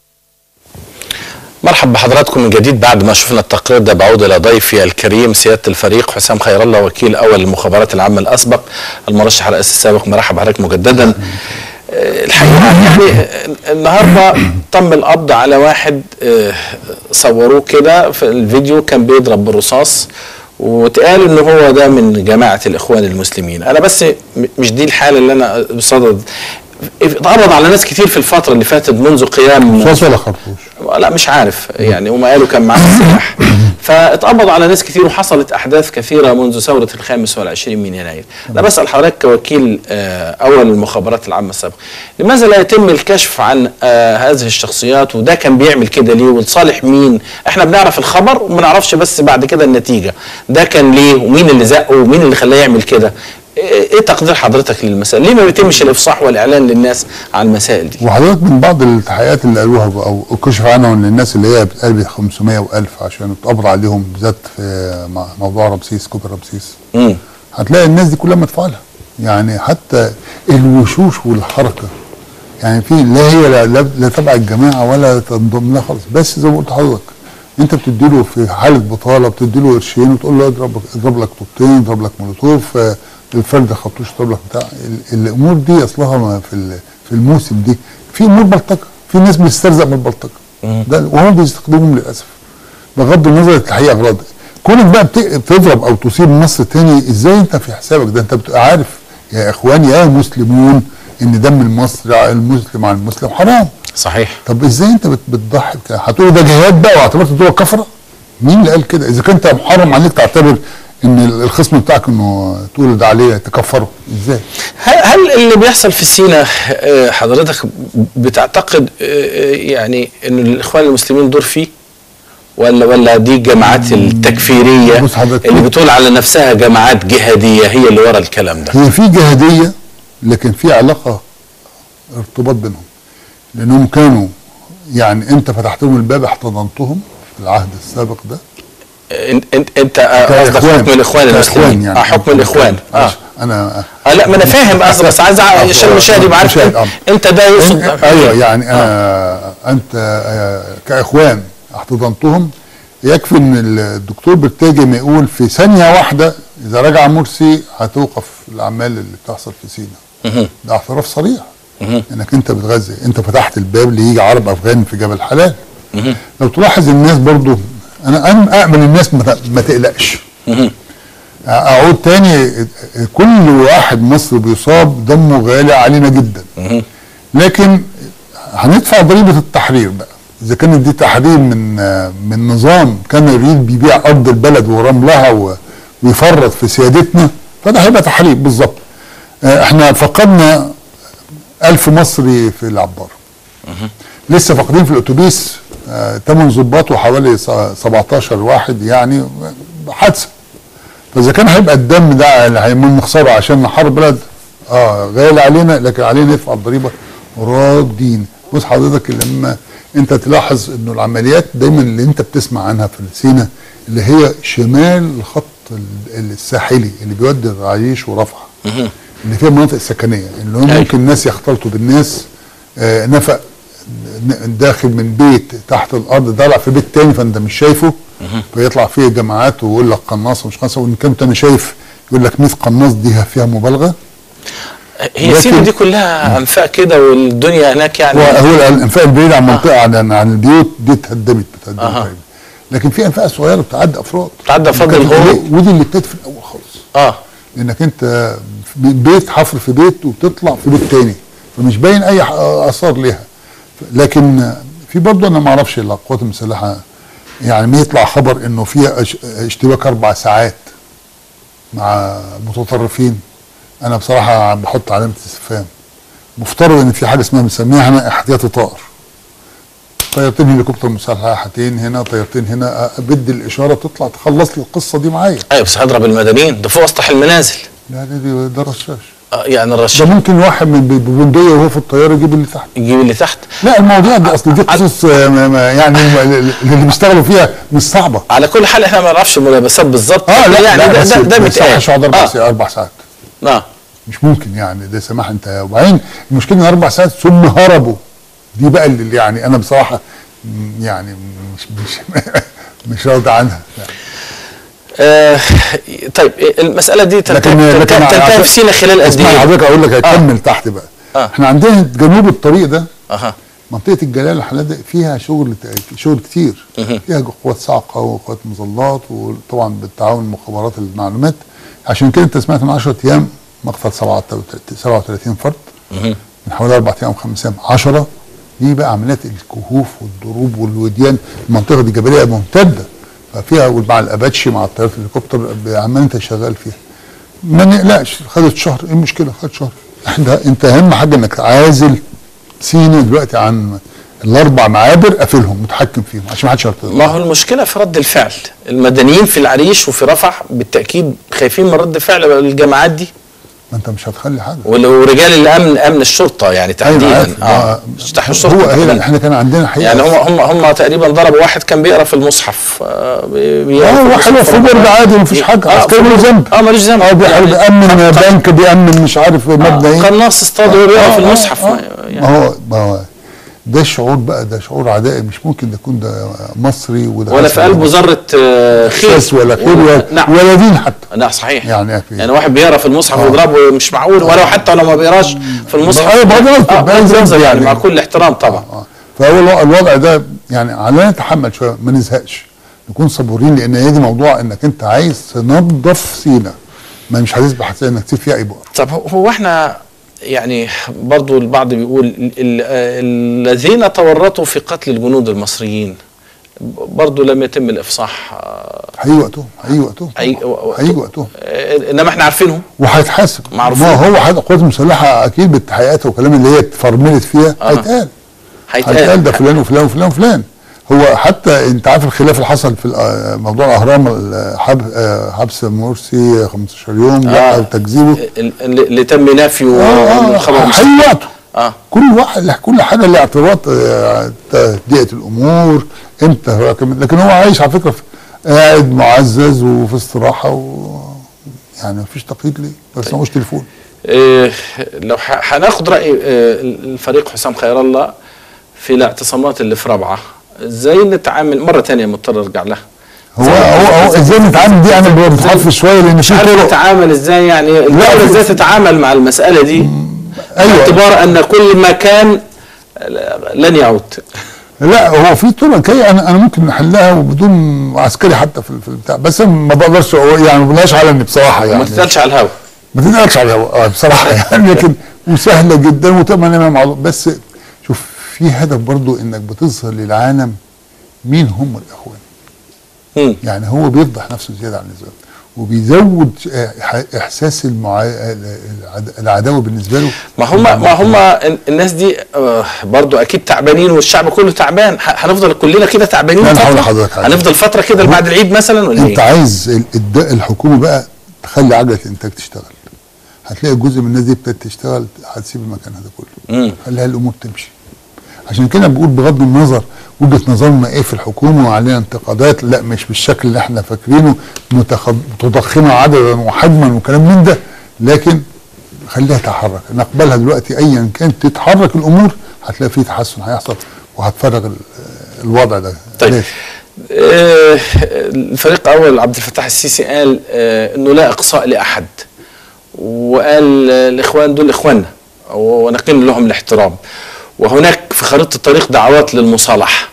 Speaker 1: مرحب بحضراتكم من جديد بعد ما شفنا التقرير ده بعود الى ضيفي الكريم سياده الفريق حسام خير الله وكيل اول المخابرات العامه الاسبق المرشح الرئاسي السابق مرحب بحضرتك مجددا آه، الحقيقه يعني آه، النهارده تم القبض على واحد آه، صوروه كده في الفيديو كان بيضرب بالرصاص واتقال ان هو ده من جماعه الاخوان المسلمين انا بس م- مش دي الحاله اللي انا بصدد اتقبض على ناس كتير في الفتره اللي فاتت منذ قيام
Speaker 2: رصاص ولا خرطوش
Speaker 1: لا مش عارف يعني هم قالوا كان معاه سلاح فاتقبض على ناس كتير وحصلت احداث كثيره منذ ثوره الخامس والعشرين من يناير انا بسال حضرتك كوكيل آه، اول المخابرات العامه السابقه لماذا لا يتم الكشف عن آه، هذه الشخصيات وده كان بيعمل كده ليه ولصالح مين احنا بنعرف الخبر وما نعرفش بس بعد كده النتيجه ده كان ليه ومين اللي زقه ومين اللي خلاه يعمل كده ايه إيه تقدير حضرتك للمسائل ليه ما بيتمش الافصاح والاعلان للناس عن المسائل دي
Speaker 2: وحضرتك من بعض التحقيقات اللي قالوها او كشف عنها ان الناس اللي هي بتقابل 500 و1000 عشان اتقبض عليهم بالذات في م- موضوع رمسيس كوبري رمسيس
Speaker 1: امم
Speaker 2: هتلاقي الناس دي كلها مدفوع لها يعني حتى الوشوش والحركه يعني في لا هي لا, لا, لا تبع الجماعه ولا تنضم لها خالص بس زي ما قلت لحضرتك انت بتدي له في حاله بطاله بتدي له قرشين وتقول له اضرب اضرب لك طوبتين اضرب لك مولوتوف آه، الفرد خطوش اضرب لك بتاع ال- الامور دي اصلها ما في ال- في الموسم دي في امور بلطجه في ناس بتسترزق من البلطجه ده وهم بيستخدموهم للاسف بغض النظر التحقيق اغراض كونك بقى بت- بتضرب او تصيب مصر تاني ازاي انت في حسابك ده انت بتبقى عارف يا اخوان يا مسلمون ان دم المصري المسلم على المسلم حرام
Speaker 1: صحيح
Speaker 2: طب ازاي انت بت- بتضحي بكده هتقول ده جهاد بقى واعتبرت دول كفره مين اللي قال كده اذا كنت محرم عليك تعتبر ان الخصم بتاعك انه تقول ده عليه تكفره ازاي؟
Speaker 1: هل هل اللي بيحصل في سينا آه، حضرتك بتعتقد آه، آه، يعني ان الاخوان المسلمين دور فيه ولا ولا دي الجماعات التكفيريه
Speaker 2: بص حضرتك.
Speaker 1: اللي بتقول على نفسها جماعات جهاديه هي اللي ورا الكلام ده
Speaker 2: هي في جهاديه لكن في علاقه ارتباط بينهم لانهم كانوا يعني انت فتحت لهم الباب احتضنتهم في العهد السابق ده
Speaker 1: انت انت, انت آه، قصدك
Speaker 2: كإخوان.
Speaker 1: حكم الاخوان
Speaker 2: كإخوان
Speaker 1: المسلمين
Speaker 2: يعني
Speaker 1: اه حكم الاخوان اه
Speaker 2: معلش، انا
Speaker 1: اه لا ما انا فاهم قصدي بس عايز أع- عشان المشاهد يبقى عارف
Speaker 2: مشاهد، آه.
Speaker 1: انت ده يقصد
Speaker 2: إن- ايوه يعني آه انت آه كاخوان احتضنتهم يكفي ان الدكتور برتاجي ما يقول في ثانيه واحده اذا رجع مرسي هتوقف الاعمال اللي بتحصل في سينا
Speaker 1: مهم.
Speaker 2: ده اعتراف صريح
Speaker 1: مهم.
Speaker 2: انك انت بتغذي انت فتحت الباب ليجي عرب افغان في جبل حلال لو تلاحظ الناس برضو انا انا امن الناس ما ت- ما تقلقش
Speaker 1: مهم.
Speaker 2: اعود تاني كل واحد مصري بيصاب دمه غالي علينا جدا
Speaker 1: مهم.
Speaker 2: لكن هندفع ضريبه التحرير بقى اذا كانت دي تحرير من من نظام كان يريد بيبيع ارض البلد ورملها و- ويفرط في سيادتنا فده هيبقى تحرير بالظبط آه، احنا فقدنا ألف مصري في العبارة لسه فاقدين في الأتوبيس آه، 8 ضباط وحوالي س- 17 واحد يعني حادثة فإذا كان هيبقى الدم ده اللي هيمن نخسره عشان نحارب بلد اه غالي علينا لكن علينا ندفع الضريبة راضين بص حضرتك لما انت تلاحظ انه العمليات دايما اللي انت بتسمع عنها في سينا اللي هي شمال الخط ال- الساحلي اللي بيودي العريش ورفح اللي فيها المناطق السكنيه اللي هم
Speaker 1: أيوة.
Speaker 2: ممكن الناس يختلطوا بالناس آه نفق ن- داخل من بيت تحت الارض طالع في بيت تاني فانت مش شايفه فيطلع فيه جماعات ويقول لك قناص ومش قناص وان كنت انا شايف يقول لك 100 قناص دي فيها مبالغه
Speaker 1: هي
Speaker 2: لكن-
Speaker 1: سينا دي كلها انفاق كده والدنيا هناك يعني
Speaker 2: هو هو الانفاق البعيده عن منطقه عن عن البيوت دي اتهدمت بتهدمت
Speaker 1: أها.
Speaker 2: تقريبا. لكن في انفاق صغيره بتعدي افراد
Speaker 1: بتعدي أفراد
Speaker 2: وكانت-
Speaker 1: الهروب.
Speaker 2: ودي اللي ابتدت في الاول خالص
Speaker 1: اه
Speaker 2: لانك انت في بيت حفر في بيت وتطلع في بيت تاني فمش باين اي ح- اثار ليها لكن في برضه انا ما اعرفش القوات المسلحه يعني ما يطلع خبر انه في أش- اشتباك اربع ساعات مع متطرفين انا بصراحه بحط علامه استفهام مفترض ان في حاجه اسمها بنسميها احنا احتياطي طائر طيارتين هليكوبتر مسلحتين هنا طيارتين هنا أ- بدي الاشاره تطلع تخلص لي القصه دي معايا
Speaker 1: ايوه بس هضرب المدنيين ده فوق اسطح المنازل
Speaker 2: لا ده دي- ده رشاش
Speaker 1: آه يعني
Speaker 2: ده
Speaker 1: الرشيد
Speaker 2: ممكن واحد من ب- ببندقيه وهو في الطياره يجيب اللي تحت
Speaker 1: يجيب اللي تحت
Speaker 2: لا المواضيع دي اصل دي قصص آه، ما- ما- يعني الم- اللي بيشتغلوا فيها مش صعبه
Speaker 1: على كل حال احنا ما نعرفش الملابسات بالظبط
Speaker 2: اه لا
Speaker 1: يعني
Speaker 2: لا
Speaker 1: ده
Speaker 2: بس
Speaker 1: ده, ده
Speaker 2: ما
Speaker 1: بيتقال
Speaker 2: يصحش يقعد اربع
Speaker 1: اه
Speaker 2: ساعات اربع ساعات
Speaker 1: اه
Speaker 2: مش ممكن يعني ده سماح انت وبعدين المشكله ان اربع ساعات ثم هربوا دي بقى اللي يعني انا بصراحه م- يعني مش مش مش راضي عنها
Speaker 1: آه، طيب المسألة دي تنتهي
Speaker 2: لكن لكن
Speaker 1: تنتهي
Speaker 2: عشان-
Speaker 1: في سينا خلال قد
Speaker 2: اسمع
Speaker 1: ايه؟
Speaker 2: حضرتك اقول لك
Speaker 1: آه.
Speaker 2: هكمل تحت بقى
Speaker 1: آه.
Speaker 2: احنا عندنا جنوب الطريق ده
Speaker 1: اها
Speaker 2: منطقه الجلاله الحلال فيها شغل شغل كتير
Speaker 1: مهم.
Speaker 2: فيها قوات صاعقه وقوات مظلات وطبعا بالتعاون مخابرات المعلومات عشان كده انت سمعت من 10 ايام مقتل 37 فرد
Speaker 1: مهم.
Speaker 2: من حوالي اربع ايام خمس ايام 10 دي بقى عمليات الكهوف والضروب والوديان المنطقه دي جبليه ممتده ففيها مع الاباتشي مع الطيارات الهليكوبتر عمال انت شغال فيها ما نقلقش خدت شهر ايه المشكله خدت شهر احنا انت اهم حاجه انك عازل سينا دلوقتي عن الاربع معابر قافلهم متحكم فيهم عشان ما حدش يعرف
Speaker 1: ما هو المشكلة في رد الفعل المدنيين في العريش وفي رفح بالتأكيد خايفين من رد فعل الجماعات دي
Speaker 2: ما انت مش هتخلي حاجه
Speaker 1: وال- ورجال الأمن أمن الشرطة يعني تحديدا
Speaker 2: عارف.
Speaker 1: اه
Speaker 2: ما-
Speaker 1: افتحوا
Speaker 2: هو
Speaker 1: الشرطة
Speaker 2: هنا
Speaker 1: كمان.
Speaker 2: احنا كان عندنا حقيقه
Speaker 1: يعني هم هم هم تقريبا ضربوا واحد كان بيقرا في المصحف آه بي- بيقرا
Speaker 2: اه
Speaker 1: في
Speaker 2: واحد
Speaker 1: المصحف.
Speaker 2: في برد عادي مفيش حاجه
Speaker 1: اه
Speaker 2: عسكري ملوش ذنب
Speaker 1: اه ملوش ذنب
Speaker 2: اه بيحاول
Speaker 1: يعني
Speaker 2: بيأمن بنك بيأمن مش عارف مبنى ايه
Speaker 1: قناص اصطاد وهو بيقرا في
Speaker 2: آه،
Speaker 1: المصحف
Speaker 2: آه،
Speaker 1: ما-
Speaker 2: آه.
Speaker 1: يعني.
Speaker 2: ما هو ما هو ده شعور بقى ده شعور عدائي مش ممكن يكون ده مصري وده
Speaker 1: ولا في قلبه ذرة آه، خير
Speaker 2: خير ولا خير ولا,
Speaker 1: نعم
Speaker 2: ولا دين حتى
Speaker 1: لا صحيح
Speaker 2: يعني
Speaker 1: يعني,
Speaker 2: في-
Speaker 1: يعني واحد بيقرا في المصحف
Speaker 2: آه.
Speaker 1: ويضربه مش معقول ولو حتى لو ما بيقراش في المصحف
Speaker 2: أيوة، برضه
Speaker 1: آه
Speaker 2: بقى
Speaker 1: بغض النظر
Speaker 2: يعني.
Speaker 1: يعني مع كل احترام طبعا
Speaker 2: آه. فهو الو- الوضع ده يعني علينا نتحمل شويه ما نزهقش نكون صبورين لان هي دي موضوع انك انت عايز تنظف سينا ما مش هتسبح انك تسيب فيها اي بؤر
Speaker 1: طب هو- هو احنا يعني برضو البعض بيقول ال- ال- آه، الذين تورطوا في قتل الجنود المصريين برضه لم يتم الافصاح آه،
Speaker 2: هيجي وقتهم هيجي وقتهم
Speaker 1: هيجي
Speaker 2: هيجي وقتهم
Speaker 1: آه، انما احنا عارفينهم
Speaker 2: وهيتحاسب
Speaker 1: معروفين.
Speaker 2: ما هو حد القوات المسلحه اكيد بالتحقيقات والكلام اللي هي اتفرملت فيها
Speaker 1: آه.
Speaker 2: هيتقال هيتقال ده فلان وفلان وفلان وفلان هو حتى انت عارف الخلاف اللي حصل في الأ- موضوع الاهرام الحب- آه، حبس مرسي 15 يوم لا
Speaker 1: آه.
Speaker 2: وتكذيبه
Speaker 1: ال- اللي اللي تم نفيه
Speaker 2: اه
Speaker 1: من
Speaker 2: اه
Speaker 1: الخبر المستقبل.
Speaker 2: هيجي وقته
Speaker 1: اه
Speaker 2: كل واحد كل حاجه لها اعتبارات آه، تهدئه الامور امتى هو كم- لكن هو عايش على فكره في- قاعد معزز وفي استراحه و يعني مفيش تقييد ليه بس معهوش تليفون
Speaker 1: إيه لو ح- هناخد راي آه، الفريق حسام خير الله في الاعتصامات اللي في رابعه ازاي نتعامل مره تانية مضطر ارجع لها
Speaker 2: هو هو هو ازاي نتعامل دي انا بتحفظ شويه لان
Speaker 1: مش
Speaker 2: في
Speaker 1: عارف
Speaker 2: طرق
Speaker 1: نتعامل ازاي يعني الدوله
Speaker 2: في-
Speaker 1: ازاي تتعامل مع المساله دي
Speaker 2: أيوة.
Speaker 1: باعتبار ان كل ما كان لن يعود
Speaker 2: لا هو في طرق هي انا انا ممكن نحلها وبدون عسكري حتى في في البتاع بس أنا ما بقدرش أقول- يعني ما بقولهاش علني بصراحه
Speaker 1: ما
Speaker 2: يعني
Speaker 1: تتقالش على الهوا
Speaker 2: ما تتقالش على الهواء، آه، بصراحه يعني لكن وسهله جدا وتمام مع بس شوف في هدف برضو انك بتظهر للعالم مين هم الاخوان
Speaker 1: مم.
Speaker 2: يعني هو بيفضح نفسه زياده عن اللزوم وبيزود آه، ح- احساس المعا... العد- العداوه بالنسبه له
Speaker 1: ما هم ما هم الناس دي آه، برضو اكيد تعبانين والشعب كله تعبان ح- هنفضل كلنا كده تعبانين
Speaker 2: لا، أنا هقول
Speaker 1: فترة؟
Speaker 2: لحضرتك حاجة.
Speaker 1: هنفضل فتره كده بعد العيد مثلا ولا
Speaker 2: انت
Speaker 1: ايه؟
Speaker 2: عايز ال- الد- الحكومه بقى تخلي عجله الانتاج تشتغل هتلاقي جزء من الناس دي ابتدت تشتغل هتسيب المكان هذا كله
Speaker 1: مم.
Speaker 2: خليها الامور تمشي عشان كده بقول بغض النظر وجهه نظرنا ايه في الحكومه وعلينا انتقادات لا مش بالشكل اللي احنا فاكرينه متخ- متضخمه عددا وحجما وكلام من ده لكن خليها تتحرك نقبلها دلوقتي ايا كان تتحرك الامور هتلاقي في تحسن هيحصل وهتفرغ ال- الوضع ده
Speaker 1: طيب
Speaker 2: لازم.
Speaker 1: آه، الفريق الاول عبد الفتاح السيسي قال آه، انه لا اقصاء لاحد وقال آه، الاخوان دول اخواننا ونقيم لهم الاحترام وهناك في خريطه الطريق دعوات للمصالحه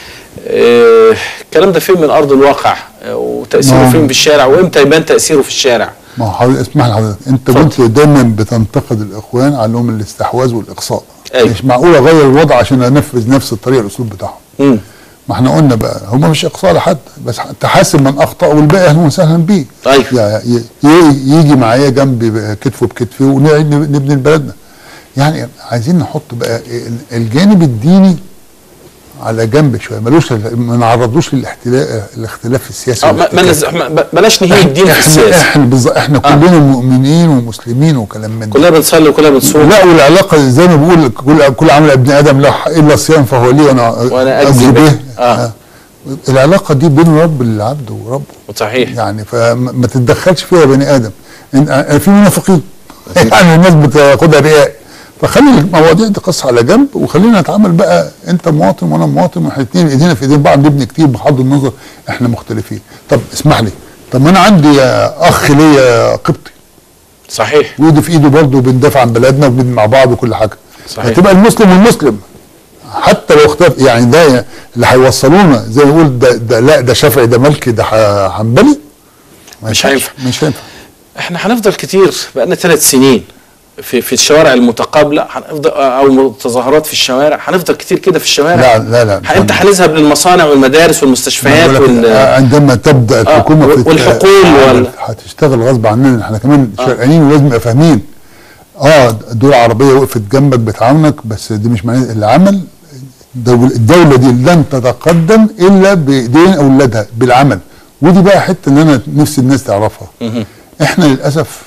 Speaker 1: آه، الكلام ده فين من ارض الواقع آه، وتاثيره
Speaker 2: ما-
Speaker 1: فين في الشارع وامتى يبان تاثيره في الشارع
Speaker 2: ما هو حضرتك اسمح لي حضرتك انت
Speaker 1: اتفضل.
Speaker 2: كنت دايما بتنتقد الاخوان عليهم الاستحواذ والاقصاء
Speaker 1: أيوة.
Speaker 2: مش معقول اغير الوضع عشان انفذ نفس الطريقه الاسلوب بتاعهم
Speaker 1: مم.
Speaker 2: ما احنا قلنا بقى هم مش اقصاء لحد بس تحاسب من اخطا والباقي اهلا وسهلا بيه
Speaker 1: أيوة.
Speaker 2: يعني ي- ي- يجي معايا جنبي كتفه بكتفي ونقعد نبني بلدنا يعني عايزين نحط بقى ال- الجانب الديني على جنب شويه ملوش ما نعرضوش للاختلاف الاختلاف السياسي
Speaker 1: آه، ما- ما
Speaker 2: والاحتكاك.
Speaker 1: نز- ما- بلاش نهين الدين في
Speaker 2: احنا
Speaker 1: السياسه
Speaker 2: احنا بالظبط احنا كلنا مؤمنين ومسلمين وكلام من ده
Speaker 1: كلنا بنصلي وكلنا بنصوم
Speaker 2: لا والعلاقه زي ما بقول كل كل عمل ابن ادم له حق الا الصيام فهو لي وانا
Speaker 1: وأنا أجزي به. آه.
Speaker 2: آه. العلاقه دي بين رب العبد وربه
Speaker 1: صحيح
Speaker 2: يعني فما ما تتدخلش فيها يا بني ادم إن- آه، في منافقين يعني الناس بتاخدها رياء فخلي المواضيع دي قصه على جنب وخلينا نتعامل بقى انت مواطن وانا مواطن واحنا الاثنين ايدينا في ايدين بعض نبني كتير بغض النظر احنا مختلفين طب اسمح لي طب ما انا عندي آه، اخ ليا قبطي
Speaker 1: صحيح
Speaker 2: وايده في ايده برضه بندافع عن بلدنا وبنبني مع بعض وكل حاجه
Speaker 1: صحيح.
Speaker 2: هتبقى المسلم والمسلم حتى لو اختلف يعني ده اللي هيوصلونا زي ما نقول ده, ده لا ده شافعي ده مالكي ده ح- حنبلي ما
Speaker 1: مش
Speaker 2: ينفعش.
Speaker 1: هينفع.
Speaker 2: مش هينفع
Speaker 1: احنا هنفضل كتير بقالنا ثلاث سنين في في الشوارع المتقابله هنفضل او تظاهرات في الشوارع هنفضل كتير كده في الشوارع
Speaker 2: لا لا لا
Speaker 1: ح- امتى هنذهب للمصانع والمدارس والمستشفيات
Speaker 2: بقول لك،
Speaker 1: وال
Speaker 2: آه، عندما تبدا الحكومه
Speaker 1: وال-
Speaker 2: تت-
Speaker 1: والحقول
Speaker 2: آه،
Speaker 1: وال-
Speaker 2: هتشتغل غصب عننا احنا كمان شرقانين ولازم نبقى فاهمين اه دول عربيه وقفت جنبك بتعاونك بس دي مش معناه العمل دول- الدوله دي لن تتقدم الا بايدين اولادها بالعمل ودي بقى حته ان انا نفسي الناس تعرفها
Speaker 1: مهم.
Speaker 2: احنا للاسف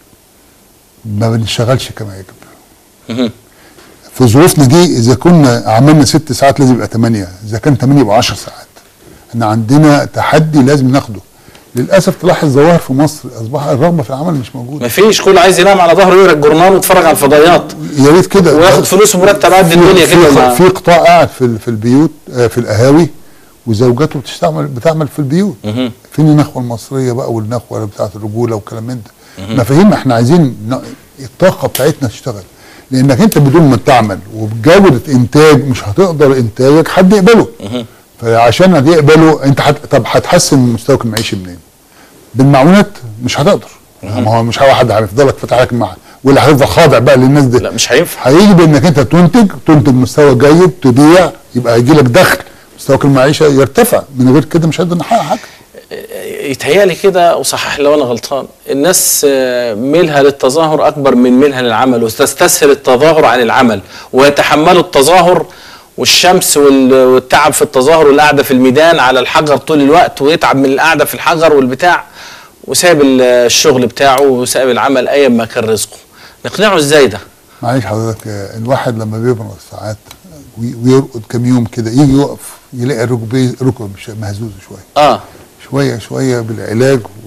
Speaker 2: ما بنشتغلش كما يجب
Speaker 1: مهم.
Speaker 2: في ظروفنا دي اذا كنا عملنا ست ساعات لازم يبقى ثمانيه اذا كان ثمانيه يبقى 10 ساعات احنا عندنا تحدي لازم ناخده للاسف تلاحظ ظواهر في مصر اصبح الرغبه في العمل مش موجوده
Speaker 1: مفيش كله عايز ينام على ظهره ويقرا الجورنال ويتفرج على الفضائيات
Speaker 2: يا ريت كده
Speaker 1: وياخد فلوس ومرتب قد
Speaker 2: في-
Speaker 1: الدنيا
Speaker 2: في-
Speaker 1: كده
Speaker 2: في,
Speaker 1: ما-
Speaker 2: في قطاع قاعد في ال- في البيوت آه، في القهاوي وزوجاته بتستعمل بتعمل في البيوت
Speaker 1: مهم.
Speaker 2: فين النخوه المصريه بقى والنخوه بتاعه الرجوله والكلام من ده مفاهيم احنا عايزين ن- الطاقه بتاعتنا تشتغل لانك انت بدون ما تعمل وبجوده انتاج مش هتقدر انتاجك حد يقبله فعشان حد يقبله انت حت... طب هتحسن مستواك المعيشي منين؟ بالمعونات مش هتقدر ما هو مش واحد هيفضلك فاتح لك المعهد ولا هيفضل خاضع بقى للناس دي
Speaker 1: لا مش هينفع
Speaker 2: هيجي بانك انت تنتج تنتج مستوى جيد تبيع يبقى هيجي لك دخل مستواك المعيشه يرتفع من غير كده مش هنقدر نحقق حاجه
Speaker 1: يتهيألي كده وصحح لو انا غلطان الناس آه، ميلها للتظاهر اكبر من ميلها للعمل وتستسهل التظاهر عن العمل ويتحملوا التظاهر والشمس وال- والتعب في التظاهر والقعده في الميدان على الحجر طول الوقت ويتعب من القعده في الحجر والبتاع وسايب ال- الشغل بتاعه وسايب العمل ايا ما كان رزقه نقنعه ازاي ده
Speaker 2: معلش حضرتك آه، الواحد لما بيبرد ساعات وي- ويرقد كام يوم كده يجي يقف يلاقي ركبه ركبه مش مهزوزه شويه
Speaker 1: اه
Speaker 2: شويه شويه بالعلاج و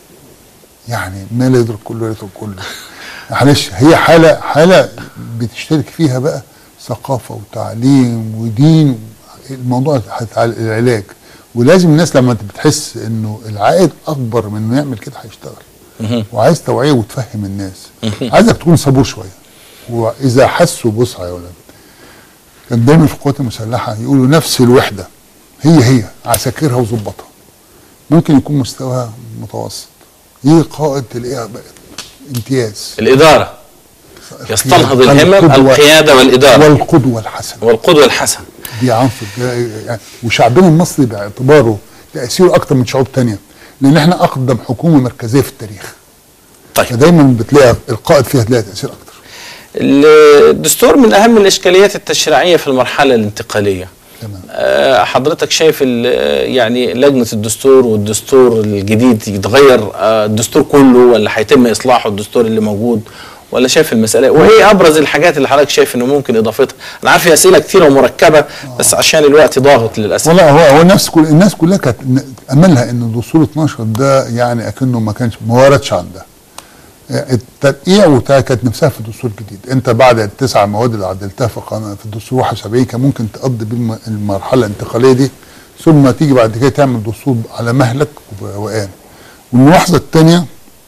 Speaker 2: يعني ما لا يدرك كله لا يترك كله معلش هي حاله حاله بتشترك فيها بقى ثقافه وتعليم ودين الموضوع هتع- العلاج ولازم الناس لما بتحس انه العائد اكبر من انه يعمل كده هيشتغل وعايز توعيه وتفهم الناس عايزك تكون صبور شويه واذا حسوا بص يا ولاد كان دايما في القوات المسلحه يقولوا نفس الوحده هي هي عساكرها وظباطها ممكن يكون مستواها متوسط يجي قائد تلاقيها بقت امتياز
Speaker 1: الاداره يستنهض الهمم
Speaker 2: القدوة-
Speaker 1: القياده والاداره
Speaker 2: والقدوه الحسنه
Speaker 1: والقدوه الحسنه
Speaker 2: دي عنصر ده يعني وشعبنا المصري باعتباره تاثيره اكتر من شعوب تانية لان احنا اقدم حكومه مركزيه في التاريخ
Speaker 1: طيب
Speaker 2: فدايما بتلاقي القائد فيها تلاقي تاثير اكتر
Speaker 1: الدستور من اهم الاشكاليات التشريعيه في المرحله الانتقاليه
Speaker 2: تمام
Speaker 1: آه، حضرتك شايف ال- آه، يعني لجنه الدستور والدستور الجديد يتغير آه، الدستور كله ولا هيتم اصلاحه الدستور اللي موجود ولا شايف المساله وهي ابرز الحاجات اللي حضرتك شايف انه ممكن اضافتها انا عارف هي اسئله كثيره ومركبه بس عشان الوقت ضاغط للاسف
Speaker 2: والله هو هو الناس كل الناس كلها كانت املها ان الدستور 12 ده يعني اكنه ما كانش ما وردش عندها الترقيع وبتاع كانت نفسها في الدستور الجديد انت بعد التسع مواد اللي عدلتها في قانون في الدستور 71 كان ممكن تقضي بيه المرحله الانتقاليه دي ثم تيجي بعد كده تعمل دستور على مهلك وبروقان والملاحظه الثانيه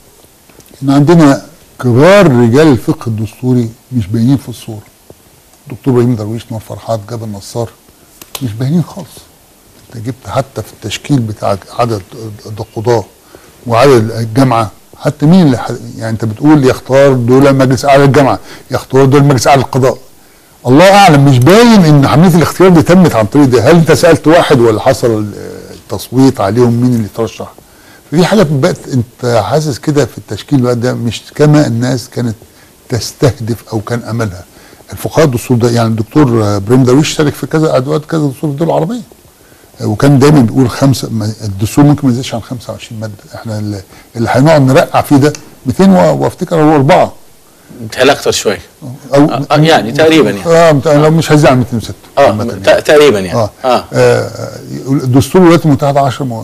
Speaker 2: ان عندنا كبار رجال الفقه الدستوري مش باينين في الصوره دكتور ابراهيم درويش نور فرحات جابر نصار مش باينين خالص انت جبت حتى في التشكيل بتاع عدد القضاه وعدد الجامعه حتى مين اللي ح- يعني انت بتقول يختار دول مجلس اعلى الجامعه يختار دول مجلس اعلى القضاء الله اعلم مش باين ان عمليه الاختيار دي تمت عن طريق ده هل انت سالت واحد ولا حصل التصويت عليهم مين اللي ترشح فدي حاجه بقت انت حاسس كده في التشكيل بقى ده مش كما الناس كانت تستهدف او كان املها الفقهاء الدستور ده يعني الدكتور ابراهيم درويش شارك في كذا ادوات كذا دستور في الدول العربيه وكان دايما بيقول خمسه ما- الدستور ممكن ما يزيدش عن 25 ماده احنا اللي, اللي هنقعد نرقع فيه ده 200 و- وافتكر هو اربعه
Speaker 1: بتهيألي اكتر شويه
Speaker 2: او
Speaker 1: آه، آه، يعني تقريبا يعني.
Speaker 2: اه مت- لو مش هيزيد عن 206
Speaker 1: اه
Speaker 2: عامة
Speaker 1: ت-
Speaker 2: يعني.
Speaker 1: تقريبا يعني
Speaker 2: اه,
Speaker 1: اه
Speaker 2: آه. الدستور الولايات المتحده 10 مواد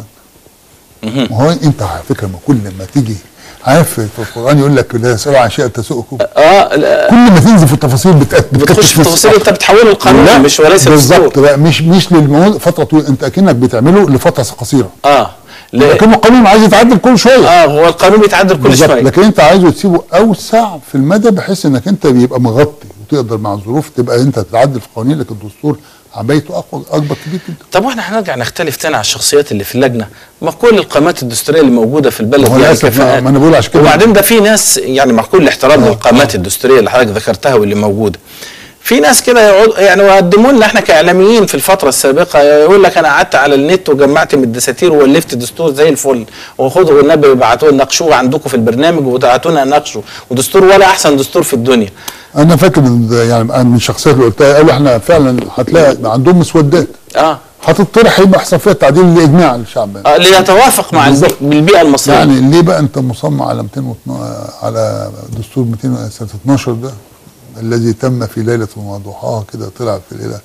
Speaker 1: مهم.
Speaker 2: ما هو انت على فكره ما كل ما تيجي عارف في القران يقول لك لا تسالوا عن شيء تسؤكم
Speaker 1: اه لا،
Speaker 2: كل ما تنزل في التفاصيل بتأكد
Speaker 1: بتخش في التفاصيل انت بتحوله القانون
Speaker 2: لا
Speaker 1: مش وليس
Speaker 2: بالظبط
Speaker 1: الدستور
Speaker 2: بقى مش مش للمواد فتره طويله انت اكنك بتعمله لفتره قصيره
Speaker 1: اه ل-
Speaker 2: لكن القانون عايز يتعدل كل شويه
Speaker 1: اه هو القانون بيتعدل كل
Speaker 2: بالظبط
Speaker 1: شويه
Speaker 2: لكن انت عايزه تسيبه اوسع في المدى بحيث انك انت بيبقى مغطي وتقدر مع الظروف تبقى انت تتعدل في قوانين لكن الدستور عبايته اقوى اكبر كبير جدا
Speaker 1: طب واحنا هنرجع نختلف تاني على الشخصيات اللي في اللجنه ما كل القامات الدستوريه اللي موجوده في البلد
Speaker 2: هو
Speaker 1: دي
Speaker 2: للأسف
Speaker 1: كفاءات.
Speaker 2: ما- ما أنا بقول عشان كده-
Speaker 1: وبعدين ده في ناس يعني مع كل احترام
Speaker 2: آه،
Speaker 1: للقامات الدستوريه اللي حضرتك ذكرتها واللي موجوده في ناس كده يقعد يعني وقدموا لنا احنا كاعلاميين في الفتره السابقه يقول لك انا قعدت على النت وجمعت من الدساتير والفت دستور زي الفل وخدوا والنبي ابعتوه ناقشوه عندكم في البرنامج وبعتونا نناقشه ودستور ولا احسن دستور في الدنيا
Speaker 2: انا فاكر من ده يعني أنا من الشخصيات اللي قلتها قالوا احنا فعلا هتلاقي عندهم مسودات
Speaker 1: اه
Speaker 2: هتطرح يبقى يحصل فيها تعديل لاجماع الشعب
Speaker 1: آه، ليتوافق مع البي-
Speaker 2: بالظبط.
Speaker 1: بالبيئه المصريه
Speaker 2: يعني ليه بقى انت مصمم على 212 على دستور 200 سنه 12 ده الذي تم في ليله وضحاها كده طلع في ليله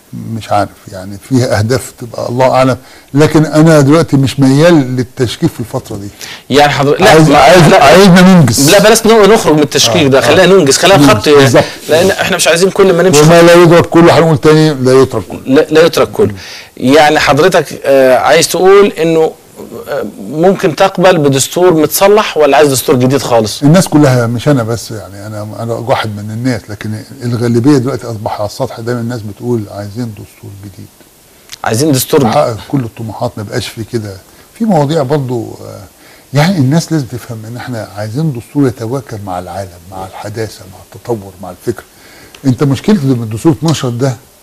Speaker 2: مش عارف يعني فيها اهداف تبقى الله اعلم لكن انا دلوقتي مش ميال للتشكيك في الفتره دي
Speaker 1: يعني حضرتك لا
Speaker 2: عايز
Speaker 1: ما-
Speaker 2: عايز
Speaker 1: لا
Speaker 2: عايزنا ننجز
Speaker 1: لا بلاش نو- نخرج من التشكيك
Speaker 2: آه،
Speaker 1: ده
Speaker 2: آه.
Speaker 1: خلينا ننجز خلينا
Speaker 2: ننجز،
Speaker 1: نخط
Speaker 2: بالظبط.
Speaker 1: لان احنا مش عايزين كل ما نمشي
Speaker 2: وما لا يدرك كله هنقول تاني لا يترك كله
Speaker 1: لا, لا يترك كله يعني حضرتك آه عايز تقول انه آه، ممكن تقبل بدستور متصلح ولا عايز دستور جديد خالص
Speaker 2: الناس كلها مش انا بس يعني انا انا واحد من الناس لكن الغالبيه دلوقتي اصبح على السطح دايما الناس بتقول عايزين دستور جديد
Speaker 1: عايزين دستور
Speaker 2: تحقق كل الطموحات ما يبقاش في كده في مواضيع برضو آه، يعني الناس لازم تفهم ان احنا عايزين دستور يتواكب مع العالم مع الحداثه مع التطور مع الفكر انت مشكله الدستور 12 ده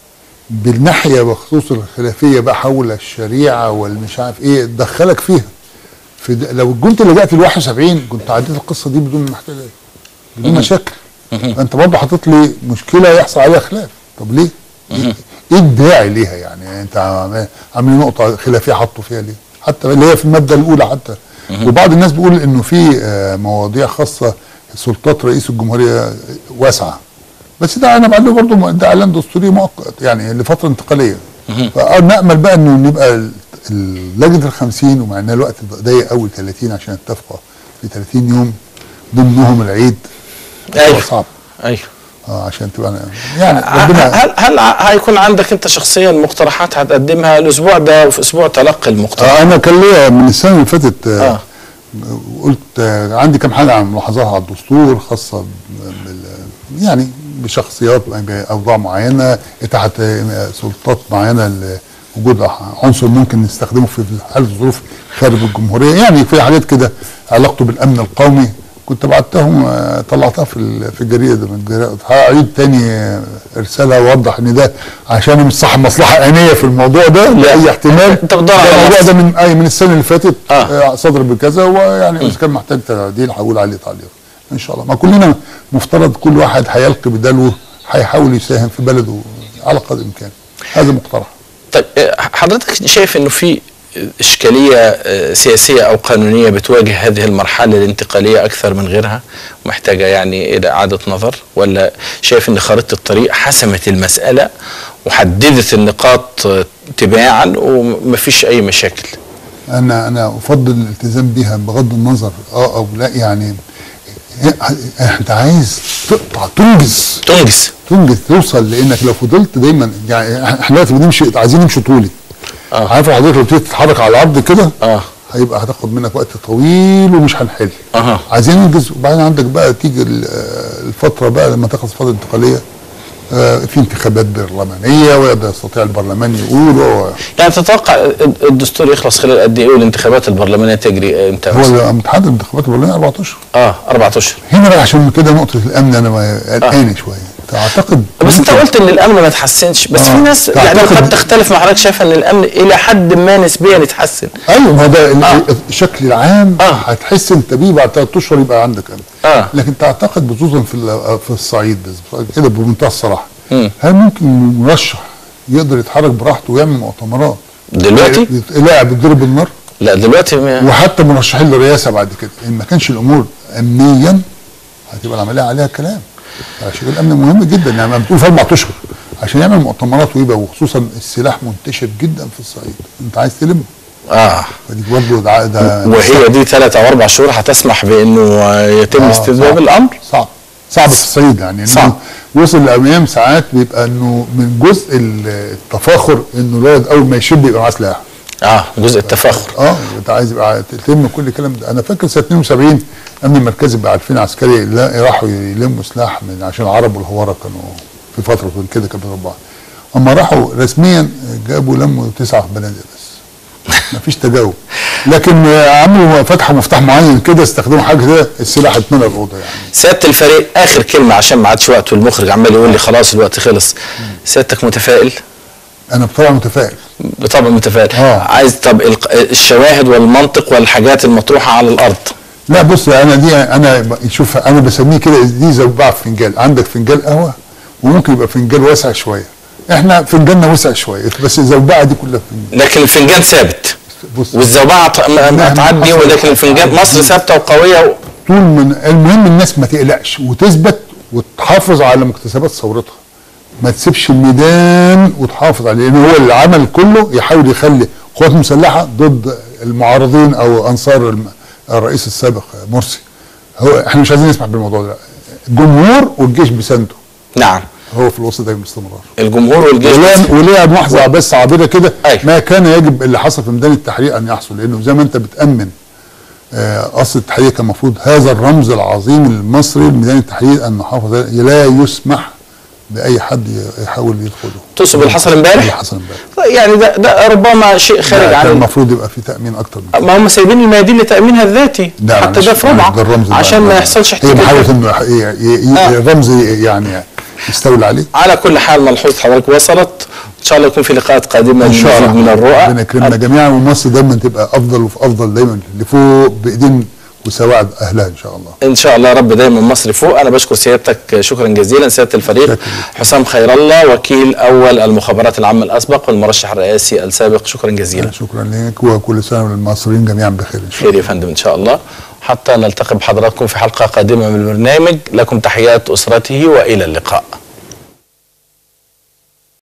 Speaker 2: بالناحيه بخصوص الخلافيه بقى حول الشريعه والمش عارف ايه دخلك فيها في د... لو كنت لجأت ل 71 كنت عديت القصه دي بدون محتاج بدون مشاكل فانت برضه حاطط لي مشكله يحصل عليها خلاف طب ليه؟ ايه إيه الداعي ليها يعني انت عامل- عاملين نقطه خلافيه حطوا فيها ليه؟ حتى اللي هي في الماده الاولى حتى وبعض الناس بيقول انه في آه، مواضيع خاصه سلطات رئيس الجمهوريه واسعه بس ده انا بعد برضه ده اعلان دستوري مؤقت يعني لفتره انتقاليه فنامل بقى انه نبقى ال- ال- لجنه ال 50 ومع ان الوقت ضيق قوي 30 عشان يتفقوا في 30 يوم ضمنهم العيد
Speaker 1: أيوه.
Speaker 2: هو صعب
Speaker 1: ايوه
Speaker 2: اه عشان تبقى يعني
Speaker 1: ه-
Speaker 2: ربنا
Speaker 1: هل هل هيكون عندك انت شخصيا مقترحات هتقدمها الاسبوع ده وفي اسبوع تلقي المقترحات
Speaker 2: آه انا كان ليا من السنه اللي فاتت آه
Speaker 1: آه.
Speaker 2: قلت آه عندي كم حاجه عن ملاحظات على الدستور خاصه بال يعني بشخصيات باوضاع معينه اتاحه آه، سلطات معينه لوجود عنصر ممكن نستخدمه في حاله ظروف خارج الجمهوريه يعني في حاجات كده علاقته بالامن القومي كنت بعتهم آه، طلعتها في ال- في الجريده من الجرائد هعيد تاني آه، رساله اوضح ان ده عشان أنا مش صاحب مصلحه انيه في الموضوع ده لاي احتمال
Speaker 1: أنت بتدور على
Speaker 2: ده الموضوع
Speaker 1: مصلحة.
Speaker 2: ده من اي من السنه اللي فاتت
Speaker 1: آه.
Speaker 2: آه. صدر بكذا ويعني اذا كان محتاج تعديل هقول عليه تعليق ان شاء الله ما كلنا مفترض كل واحد هيلقي بدلوه هيحاول يساهم في بلده على قدر الامكان هذا مقترح
Speaker 1: طيب آه، حضرتك شايف انه في اشكاليه آه، سياسيه او قانونيه بتواجه هذه المرحله الانتقاليه اكثر من غيرها محتاجه يعني الى اعاده نظر ولا شايف ان خريطه الطريق حسمت المساله وحددت النقاط آه، تباعا ومفيش اي مشاكل
Speaker 2: انا انا افضل الالتزام بها بغض النظر اه او لا يعني إيه- انت عايز تقطع تنجز
Speaker 1: تنجز
Speaker 2: تنجز توصل لانك لو فضلت دايما يعني احنا دلوقتي بنمشي عايزين نمشي طولي
Speaker 1: آه.
Speaker 2: عارف حضرتك لو بتيجي تتحرك على العرض كده
Speaker 1: اه
Speaker 2: هيبقى هتاخد منك وقت طويل ومش هنحل
Speaker 1: أها.
Speaker 2: عايزين ننجز وبعدين عندك بقى تيجي ال- آه، الفتره بقى لما تخلص الفتره الانتقاليه آه، في انتخابات برلمانيه ويبدا يستطيع البرلمان يقول و-
Speaker 1: يعني تتوقع الدستور يخلص خلال قد ايه والانتخابات البرلمانيه تجري امتى
Speaker 2: هو
Speaker 1: مثلاً؟
Speaker 2: المتحدث الانتخابات البرلمانيه 14
Speaker 1: اه اربع اشهر
Speaker 2: هنا بقى عشان كده نقطه الامن انا ما- قلقاني شويه تعتقد
Speaker 1: بس انت
Speaker 2: ممكن-
Speaker 1: قلت ان الامن ما تحسنش بس
Speaker 2: آه.
Speaker 1: في ناس يعني
Speaker 2: تعتقد-
Speaker 1: قد تختلف مع حضرتك شايفه ان الامن الى حد ما نسبيا يتحسن
Speaker 2: ايوه ما هو ده ال-
Speaker 1: آه.
Speaker 2: الشكل العام
Speaker 1: آه.
Speaker 2: هتحس انت بيه بعد ثلاث اشهر يبقى عندك امن
Speaker 1: آه.
Speaker 2: لكن تعتقد خصوصا في ال- في الصعيد بس- كده بمنتهى الصراحه
Speaker 1: مم.
Speaker 2: هل ممكن مرشح يقدر يتحرك براحته ويعمل مؤتمرات
Speaker 1: دلوقتي
Speaker 2: لاعب يتضرب بالنار
Speaker 1: لا دلوقتي ما-
Speaker 2: وحتى مرشحين للرئاسه بعد كده ان ما كانش الامور امنيا هتبقى العمليه عليها كلام عشان الامن مهم جدا يعني ما بتقول في اربع اشهر عشان يعمل مؤتمرات ويبقى وخصوصا السلاح منتشر جدا في الصعيد انت عايز تلمه
Speaker 1: اه
Speaker 2: فدي برضه ده, ده
Speaker 1: وهي دي ثلاث او اربع شهور هتسمح بانه آه، يتم
Speaker 2: آه،
Speaker 1: استتباب
Speaker 2: صعب.
Speaker 1: الامر
Speaker 2: صعب صعب في الصعيد يعني إنه
Speaker 1: صعب.
Speaker 2: وصل لايام ساعات بيبقى انه من جزء التفاخر انه الولد اول ما يشب يبقى معاه سلاح
Speaker 1: اه جزء التفاخر
Speaker 2: اه انت عايز يبقى تلم كل الكلام ده انا فاكر سنه 72 الامن المركزي بقى 2000 عسكري لا راحوا يلموا سلاح من عشان العرب والهواره كانوا في فتره من كده كانوا بيضربوا بعض اما راحوا رسميا جابوا لموا تسعه بنادق بس ما فيش تجاوب لكن عملوا فتحوا مفتاح معين كده استخدموا حاجه كده السلاح اتملى الاوضه يعني
Speaker 1: سياده الفريق اخر كلمه عشان ما عادش وقت والمخرج عمال يقول لي خلاص الوقت خلص سيادتك متفائل
Speaker 2: انا بطبع متفائل
Speaker 1: بطبع متفائل
Speaker 2: آه.
Speaker 1: عايز طب الق- الشواهد والمنطق والحاجات المطروحه على الارض
Speaker 2: لا بص انا دي انا ب- شوف انا بسميه كده دي زوبعه في فنجان عندك فنجان قهوه وممكن يبقى فنجان واسع شويه احنا فنجاننا وسع شويه بس الزوبعه دي كلها فنجان
Speaker 1: لكن الفنجان ثابت
Speaker 2: بص
Speaker 1: والزوبعه ط- ما- ما
Speaker 2: مهما
Speaker 1: تعدي
Speaker 2: حصل-
Speaker 1: ولكن الفنجان مصر ثابته وقويه و...
Speaker 2: طول من المهم الناس ما تقلقش وتثبت وتحافظ على مكتسبات ثورتها ما تسيبش الميدان وتحافظ عليه لان هو العمل كله يحاول يخلي قوات مسلحه ضد المعارضين او انصار الم- الرئيس السابق مرسي هو احنا مش عايزين نسمع بالموضوع ده الجمهور والجيش بيساندوا
Speaker 1: نعم
Speaker 2: هو في الوسط ده باستمرار
Speaker 1: الجمهور والجيش
Speaker 2: وليه وليه ملاحظه بس عابره كده
Speaker 1: أيوة.
Speaker 2: ما كان يجب اللي حصل في ميدان التحرير ان يحصل لانه زي ما انت بتامن آه، اصل التحرير كان المفروض هذا الرمز العظيم المصري لميدان التحرير ان نحافظ عليه. لا يسمح باي حد ي- يحاول يدخله
Speaker 1: تقصد اللي حصل
Speaker 2: اللي
Speaker 1: امبارح
Speaker 2: حصل امبارح
Speaker 1: يعني ده ده ربما شيء خارج
Speaker 2: لا، كان
Speaker 1: عن
Speaker 2: المفروض يبقى في تامين اكتر من كده
Speaker 1: ما هم سايبين الميادين لتامينها الذاتي
Speaker 2: لا،
Speaker 1: حتى
Speaker 2: مش-
Speaker 1: ده في
Speaker 2: مش
Speaker 1: ربعه
Speaker 2: ده الرمز بقى.
Speaker 1: عشان ما يحصلش
Speaker 2: هي محاولة
Speaker 1: احتكاك
Speaker 2: انه ي- ي- ي-
Speaker 1: آه.
Speaker 2: الرمز يعني يستولي عليه
Speaker 1: على كل حال ملحوظ حضرتك وصلت شاء الله يكون في لقاءات قادمه
Speaker 2: ان شاء الله
Speaker 1: لمزيد من الرؤى
Speaker 2: ربنا يكرمنا جميعا ومصر دايما تبقى افضل وفي افضل دايما لفوق بايدين وسواعد اهلها ان شاء الله
Speaker 1: ان شاء الله رب دايما مصر فوق انا بشكر سيادتك شكرا جزيلا سياده الفريق
Speaker 2: شكرا.
Speaker 1: حسام خير الله وكيل اول المخابرات العامه الاسبق والمرشح الرئاسي السابق شكرا جزيلا
Speaker 2: شكرا لك وكل سنه والمصريين جميعا بخير ان شاء الله
Speaker 1: خير يا فندم ان شاء الله حتى نلتقي بحضراتكم في حلقه قادمه من البرنامج لكم تحيات اسرته والى اللقاء